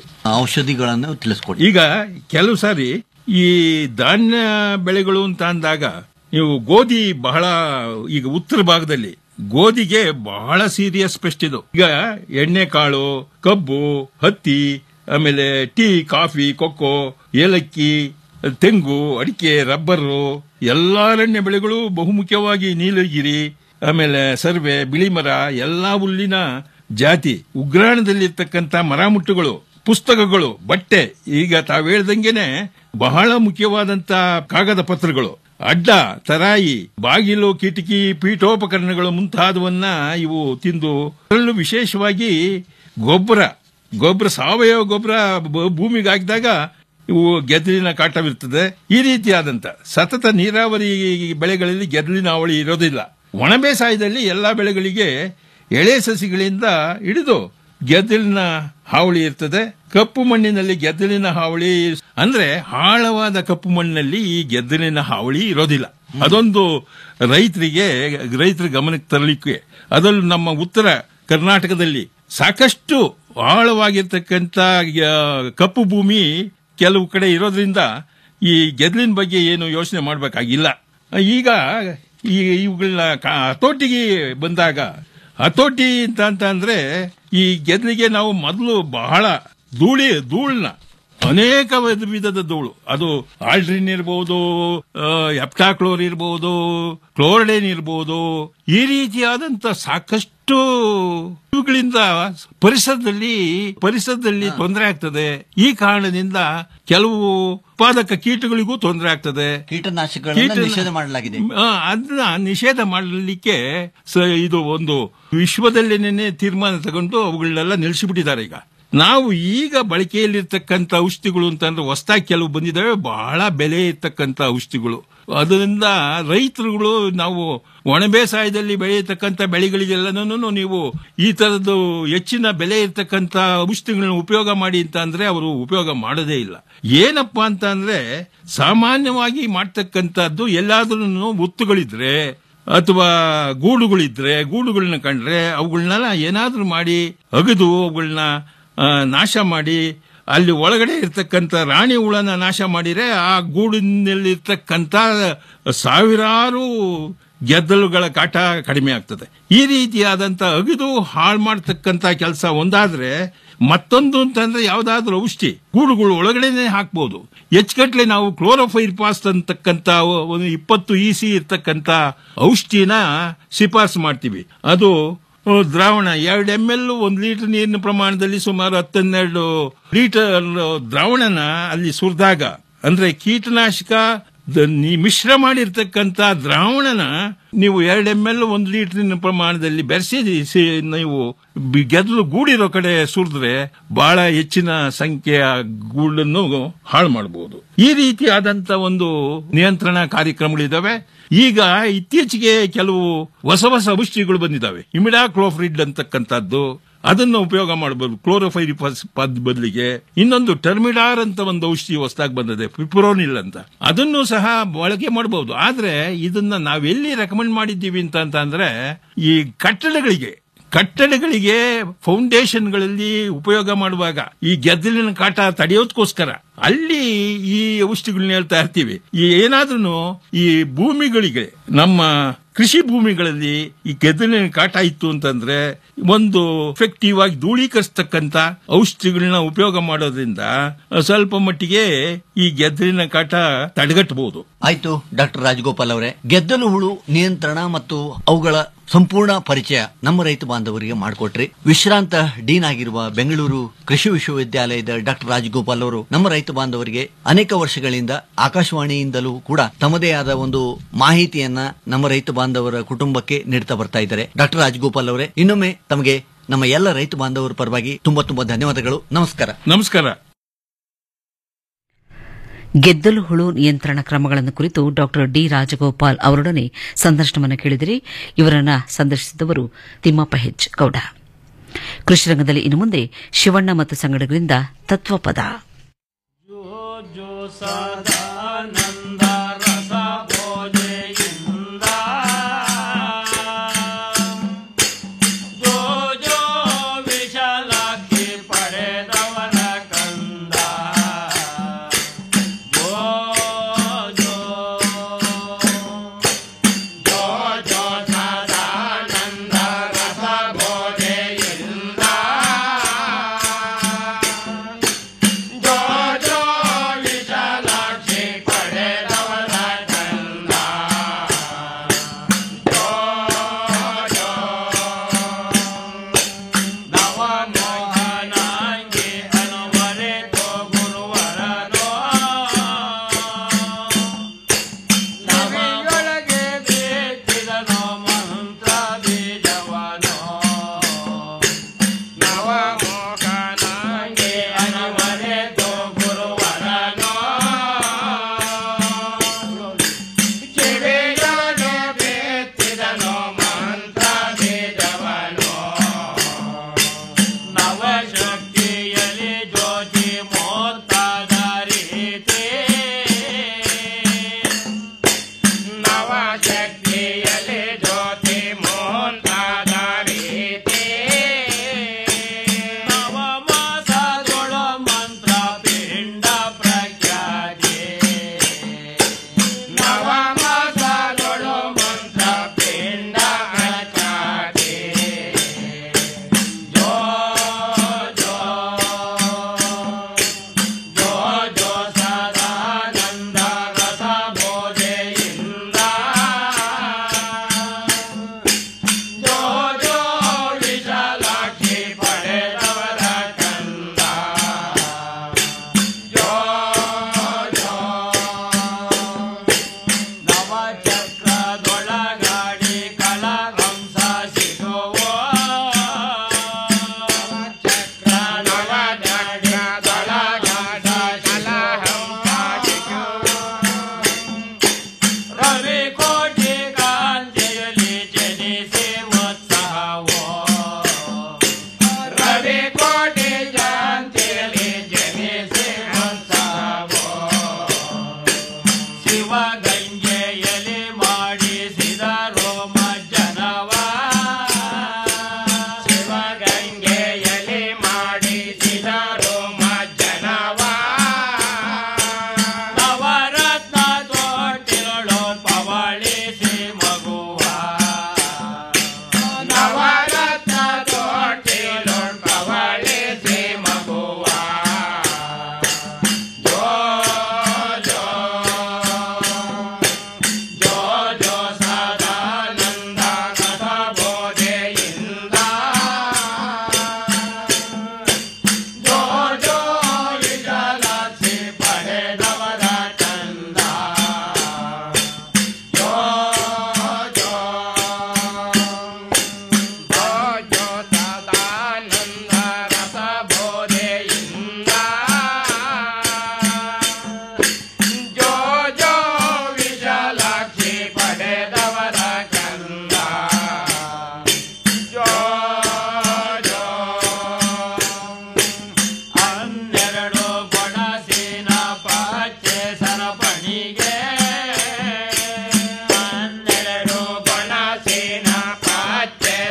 ಔಷಧಿಗಳನ್ನು ತಿಳಿಸ್ಕೊಡಿ ಈಗ ಕೆಲವು ಸಾರಿ ಈ ಧಾನ್ಯ ಬೆಳೆಗಳು ಅಂತ ಅಂದಾಗ ನೀವು ಗೋಧಿ ಬಹಳ ಈಗ ಉತ್ತರ ಭಾಗದಲ್ಲಿ ಗೋಧಿಗೆ ಬಹಳ ಸೀರಿಯಸ್ ಪೆಸ್ಟ್ ಇದು ಈಗ ಎಣ್ಣೆ ಕಾಳು ಕಬ್ಬು ಹತ್ತಿ ಆಮೇಲೆ ಟೀ ಕಾಫಿ ಕೊಕ್ಕೋ ಏಲಕ್ಕಿ ತೆಂಗು ಅಡಿಕೆ ರಬ್ಬರು ಎಲ್ಲಾ ಅರಣ್ಯ ಬೆಳೆಗಳು ಬಹುಮುಖ್ಯವಾಗಿ ನೀಲಗಿರಿ ಆಮೇಲೆ ಸರ್ವೆ ಬಿಳಿ ಮರ ಎಲ್ಲಾ ಹುಲ್ಲಿನ ಜಾತಿ ಉಗ್ರಾಣದಲ್ಲಿರ್ತಕ್ಕಂಥ ಮರಮುಟ್ಟುಗಳು ಪುಸ್ತಕಗಳು ಬಟ್ಟೆ ಈಗ ತಾವು ಹೇಳ್ದಂಗೆನೆ ಬಹಳ ಮುಖ್ಯವಾದಂತ ಕಾಗದ ಪತ್ರಗಳು ಅಡ್ಡ ತರಾಯಿ ಬಾಗಿಲು ಕಿಟಕಿ ಪೀಠೋಪಕರಣಗಳು ಮುಂತಾದವನ್ನ ಇವು ತಿಂದು ಅದರಲ್ಲೂ ವಿಶೇಷವಾಗಿ ಗೊಬ್ಬರ ಗೊಬ್ಬರ ಸಾವಯವ ಗೊಬ್ಬರ ಬ- ಭೂಮಿಗೆ ಹಾಕಿದಾಗ ಇವು ಗೆದ್ದಲಿನ ಕಾಟವಿರ್ತದೆ ಈ ರೀತಿಯಾದಂತ ಸತತ ನೀರಾವರಿ ಬೆಳೆಗಳಲ್ಲಿ ಗೆದ್ದಲಿನ ಅವಳಿ ಇರೋದಿಲ್ಲ ಒಣ ಬೇಸಾಯದಲ್ಲಿ ಎಲ್ಲಾ ಬೆಳೆಗಳಿಗೆ ಎಳೆ ಸಸಿಗಳಿಂದ ಹಿಡಿದು ಗೆದ್ದಲಿನ ಹಾವಳಿ ಇರ್ತದೆ ಕಪ್ಪು ಮಣ್ಣಿನಲ್ಲಿ ಗೆದ್ದಲಿನ ಹಾವಳಿ ಅಂದ್ರೆ ಆಳವಾದ ಕಪ್ಪು ಮಣ್ಣಿನಲ್ಲಿ ಈ ಗೆದ್ದಲಿನ ಹಾವಳಿ ಇರೋದಿಲ್ಲ ಅದೊಂದು ರೈತರಿಗೆ ರೈತರ ಗಮನಕ್ಕೆ ತರಲಿಕ್ಕೆ ಅದರಲ್ಲೂ ನಮ್ಮ ಉತ್ತರ ಕರ್ನಾಟಕದಲ್ಲಿ ಸಾಕಷ್ಟು ಆಳವಾಗಿರ್ತಕ್ಕಂಥ ಆ, ಕಪ್ಪು ಭೂಮಿ ಕೆಲವು ಕಡೆ ಇರೋದ್ರಿಂದ ಈ ಗೆದ್ದಲಿನ ಬಗ್ಗೆ ಏನು ಯೋಚನೆ ಮಾಡಬೇಕಾಗಿಲ್ಲ ಈಗ ಈ ಇವುಗಳನ್ನ ಕಾ- ಹತೋಟಿಗೆ ಬಂದಾಗ ಹತೋಟಿ ಅಂತ ಅಂತ ಅಂದ್ರೆ ಈ ಗೆದ್ದಲಿಗೆ ನಾವು ಮೊದಲು ಬಹಳ ಧೂಳಿ ಧೂಳನ್ನ ಅನೇಕ ವಿಧ- ವಿಧದ ಧೂಳು ಅದು ಆಲ್ಡ್ರಿನ್ ಇರ್ಬೋದು ಎಪ್ಟಾಕ್ಲೋರ್ ಇರ್ಬೋದು ಕ್ಲೋರಡೇನ್ ಇರ್ಬೋದು ಈ ರೀತಿಯಾದಂತ ಸಾಕಷ್ಟು ಇವುಗಳಿಂದ ಪರಿಸರದಲ್ಲಿ ಪರಿಸರದಲ್ಲಿ ತೊಂದರೆ ಆಗ್ತದೆ ಈ ಕಾರಣದಿಂದ ಕೆಲವು ಉತ್ಪಾದಕ ಕೀಟಗಳಿಗೂ ತೊಂದರೆ ಆಗ್ತದೆ ಕೀಟನಾಶಕಗಳನ್ನ ಕೀಟ- ನಿಷೇಧ ಮಾಡಲಾಗಿದೆ ಆ, ಅದನ್ನ ನಿಷೇಧ ಮಾಡಲಿಕ್ಕೆ ಸ- ಇದು ಒಂದು ವಿಶ್ವದಲ್ಲೇನೆ ತೀರ್ಮಾನ ತಗೊಂಡು ಅವುಗಳನ್ನೆಲ್ಲ ನಿಲ್ಲಿಸಿಬಿಟ್ಟಿದ್ದಾರೆ ಈಗ ನಾವು ಈಗ ಬಳಕೆಯಲ್ಲಿರ್ತಕ್ಕಂಥ ಔಷಧಿಗಳು ಅಂತಂದ್ರೆ ಹೊಸದಾಗಿ ಕೆಲವು ಬಂದಿದ್ದಾವೆ ಬಹಳ ಬೆಲೆ ಇರ್ತಕ್ಕಂಥ ಔಷಧಿಗಳು ಅದರಿಂದ ರೈತರುಗಳು ನಾವು ಒಣ ಬೇಸಾಯದಲ್ಲಿ ಬೆಳೆಯತಕ್ಕಂಥ ಬೆಳೆಗಳಿಗೆಲ್ಲನೂ ನೀವು ಈ ತರದ್ದು ಹೆಚ್ಚಿನ ಬೆಲೆ ಇರ್ತಕ್ಕಂಥ ಔಷಧಿಗಳನ್ನ ಉಪಯೋಗ ಮಾಡಿ ಅಂತ ಅಂದ್ರೆ ಅವರು ಉಪಯೋಗ ಮಾಡೋದೇ ಇಲ್ಲ ಏನಪ್ಪಾ ಅಂತ ಅಂದ್ರೆ ಸಾಮಾನ್ಯವಾಗಿ ಮಾಡ್ತಕ್ಕಂಥದ್ದು ಎಲ್ಲಾದ್ರೂ ಒತ್ತುಗಳಿದ್ರೆ ಅಥವಾ ಗೂಡುಗಳಿದ್ರೆ ಗೂಡುಗಳನ್ನ ಕಂಡ್ರೆ ಅವುಗಳನ್ನೆಲ್ಲ ಏನಾದ್ರೂ ಮಾಡಿ ಅಗದು ಅವುಗಳನ್ನ ಆ, ನಾಶ ಮಾಡಿ ಅಲ್ಲಿ ಒಳಗಡೆ ಇರ್ತಕ್ಕಂಥ ರಾಣಿ ಹುಳನ ನಾಶ ಮಾಡಿದ್ರೆ ಆ ಗೂಡಿನಲ್ಲಿರ್ತಕ್ಕಂಥ ಸಾವಿರಾರು ಗೆದ್ದಲುಗಳ ಕಾಟ ಕಡಿಮೆ ಆಗ್ತದೆ ಈ ರೀತಿಯಾದಂಥ ಅಗಿದು ಹಾಳು ಮಾಡ್ತಕ್ಕಂಥ ಕೆಲಸ ಒಂದಾದ್ರೆ ಮತ್ತೊಂದು ಅಂತಂದ್ರೆ ಯಾವ್ದಾದ್ರೂ ಔಷಧಿ ಗೂಡುಗಳು ಒಳಗಡೆನೆ ಹಾಕ್ಬೋದು ಹೆಚ್ಚುಗಟ್ಲೆ ನಾವು ಕ್ಲೋರೋಫೈರ್ ಪಾಸ್ಟ್ ಅಂತಕ್ಕಂಥ ಒಂದು ಇಪ್ಪತ್ತು ಇ ಸಿ ಇರ್ತಕ್ಕಂಥ ಔಷಧಿನ ಶಿಫಾರಸು ಮಾಡ್ತೀವಿ ಅದು ಆ, ದ್ರಾವಣ ಎರಡು ಎಮ್ ಎಲ್ ಒಂದು ಲೀಟರ್ ನೀರಿನ ಪ್ರಮಾಣದಲ್ಲಿ ಸುಮಾರು ಹತ್ತನ್ನೆರಡು ಲೀಟರ್ ದ್ರಾವಣನ ಅಲ್ಲಿ ಸುರಿದಾಗ ಅಂದ್ರೆ ಕೀಟನಾಶಕ ದ- ನೀ ಮಿಶ್ರ ಮಾಡಿರ್ತಕ್ಕಂಥ ದ್ರಾವಣನ ನೀವು ಎರಡು ಎಮ್ ಎಲ್ ಒಂದು ಲೀಟರಿನ ಪ್ರಮಾಣದಲ್ಲಿ ಬೆರೆಸಿ ಸಿ- ನೀವು ಬಿ- ಗೆದ್ದಲು ಗೂಡಿರೋ ಕಡೆ ಸುರಿದ್ರೆ ಬಹಳ ಹೆಚ್ಚಿನ ಸಂಖ್ಯೆಯ ಗೂಡನ್ನು ಹಾಳು ಮಾಡಬಹುದು ಈ ರೀತಿಯಾದಂತ ಒಂದು ನಿಯಂತ್ರಣ ಕಾರ್ಯಕ್ರಮಗಳಿದಾವೆ ಈಗ ಇತ್ತೀಚೆಗೆ ಕೆಲವು ಹೊಸ ಹೊಸ ಔಷಧಿಗಳು ಬಂದಿದ್ದಾವೆ ಇಮಿಡಾ ಕ್ಲೋಫ್ರಿಡ್ ಅಂತಕ್ಕಂಥದ್ದು ಅದನ್ನು ಉಪಯೋಗ ಮಾಡಬಹುದು ಕ್ಲೋರೋಫೈರಿಫಸ್ ಪದ್ ಬದಲಿಗೆ ಇನ್ನೊಂದು ಟರ್ಮಿಡಾರ್ ಅಂತ ಒಂದು ಔಷಧಿ ಹೊಸದಾಗಿ ಬಂದಿದೆ ಪಿಪ್ರೋನಿಲ್ ಅಂತ ಅದನ್ನು ಸಹ ಬಳಕೆ ಮಾಡಬಹುದು ಆದ್ರೆ ಇದನ್ನ ನಾವೆಲ್ಲಿ ರೆಕಮೆಂಡ್ ಮಾಡಿದ್ದೀವಿ ಅಂತ ಅಂತ ಅಂದ್ರೆ ಈ ಕಟ್ಟಡಗಳಿಗೆ ಕಟ್ಟಡಗಳಿಗೆ ಫೌಂಡೇಶನ್ಗಳಲ್ಲಿ ಉಪಯೋಗ ಮಾಡುವಾಗ ಈ ಗೆದ್ದಲಿನ ಕಾಟ ತಡೆಯೋದಕ್ಕೋಸ್ಕರ ಅಲ್ಲಿ ಈ ಔಷಧಿಗಳನ್ನ ಹೇಳ್ತಾ ಇರ್ತೀವಿ ಈ ಏನಾದ್ರೂ ಈ ಭೂಮಿಗಳಿಗೆ ನಮ್ಮ ಕೃಷಿ ಭೂಮಿಗಳಲ್ಲಿ ಈ ಗೆದ್ದಲಿನ ಕಾಟ ಇತ್ತು ಅಂತಂದ್ರೆ ಒಂದು ಎಫೆಕ್ಟಿವ್ ಆಗಿ ಧೂಳೀಕರಿಸ್ತಕ್ಕಂತ ಔಷಧಿಗಳನ್ನ ಉಪಯೋಗ ಮಾಡೋದ್ರಿಂದ ಸ್ವಲ್ಪ ಮಟ್ಟಿಗೆ ಈ ಗೆದ್ದಲಿನ ಕಾಟ ತಡೆಗಟ್ಟಬಹುದು ಆಯ್ತು ಡಾಕ್ಟರ್ ರಾಜಗೋಪಾಲ್ ಅವರೇ ಗೆದ್ದಲು ಹುಳು ನಿಯಂತ್ರಣ ಮತ್ತು ಅವುಗಳ ಸಂಪೂರ್ಣ ಪರಿಚಯ ನಮ್ಮ ರೈತ ಬಾಂಧವರಿಗೆ ಮಾಡಿಕೊಟ್ರಿ ವಿಶ್ರಾಂತ ಡೀನ್ ಆಗಿರುವ ಬೆಂಗಳೂರು ಕೃಷಿ ವಿಶ್ವವಿದ್ಯಾಲಯದ ಡಾಕ್ಟರ್ ರಾಜಗೋಪಾಲ್ ಅವರು ನಮ್ಮ ರೈತ ಬಾಂಧವರಿಗೆ ಅನೇಕ ವರ್ಷಗಳಿಂದ ಆಕಾಶವಾಣಿಯಿಂದಲೂ ಕೂಡ ತಮ್ಮದೇ ಆದ ಒಂದು ಮಾಹಿತಿಯನ್ನ ನಮ್ಮ ರೈತ ಬಾಂಧವರ ಕುಟುಂಬಕ್ಕೆ ನೀಡ್ತಾ ಬರ್ತಾ ಇದ್ದಾರೆ ಡಾಕ್ಟರ್ ರಾಜಗೋಪಾಲ್ ಅವರೇ ಇನ್ನೊಮ್ಮೆ ತಮಗೆ ನಮ್ಮ ಎಲ್ಲ ರೈತ ಬಾಂಧವರ ಪರವಾಗಿ ತುಂಬಾ ತುಂಬಾ ಧನ್ಯವಾದಗಳು ನಮಸ್ಕಾರ ನಮಸ್ಕಾರ ಗೆದ್ದಲು ಹುಳು ನಿಯಂತ್ರಣ ಕ್ರಮಗಳನ್ನು ಕುರಿತು ಡಾಕ್ಟರ್ ಡಿ ರಾಜಗೋಪಾಲ್ ಅವರೊಡನೆ ಸಂದರ್ಶನವನ್ನು ಕೇಳಿದಿರಿ ಇವರನ್ನ ಸಂದರ್ಶಿಸಿದವರು ತಿಮ್ಮಪ್ಪ ಹೆಚ್ ಗೌಡ ಕೃಷಿ ರಂಗದಲ್ಲಿ ಇನ್ನು ಮುಂದೆ ಶಿವಣ್ಣ ಮತ್ತು ಸಂಗಡಗಳಿಂದ ತತ್ವಪದ ಸದಾನಂದ ರಸ ಭೋಜೆಯಿಂದ ಜೋ ಜೋ ವಿಶಾಲಾಕ್ಷಿ ಪಡೆದವನ ಕಂದ ಜೋ ಜೋ ಜೋ ಜೋ ಸದಾನಂದ ರಸ ಭೋಜೆಯಿಂದ ಜೋ ಜೋ ವಿಶಾಲಾಕ್ಷಿ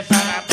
ಸರಪ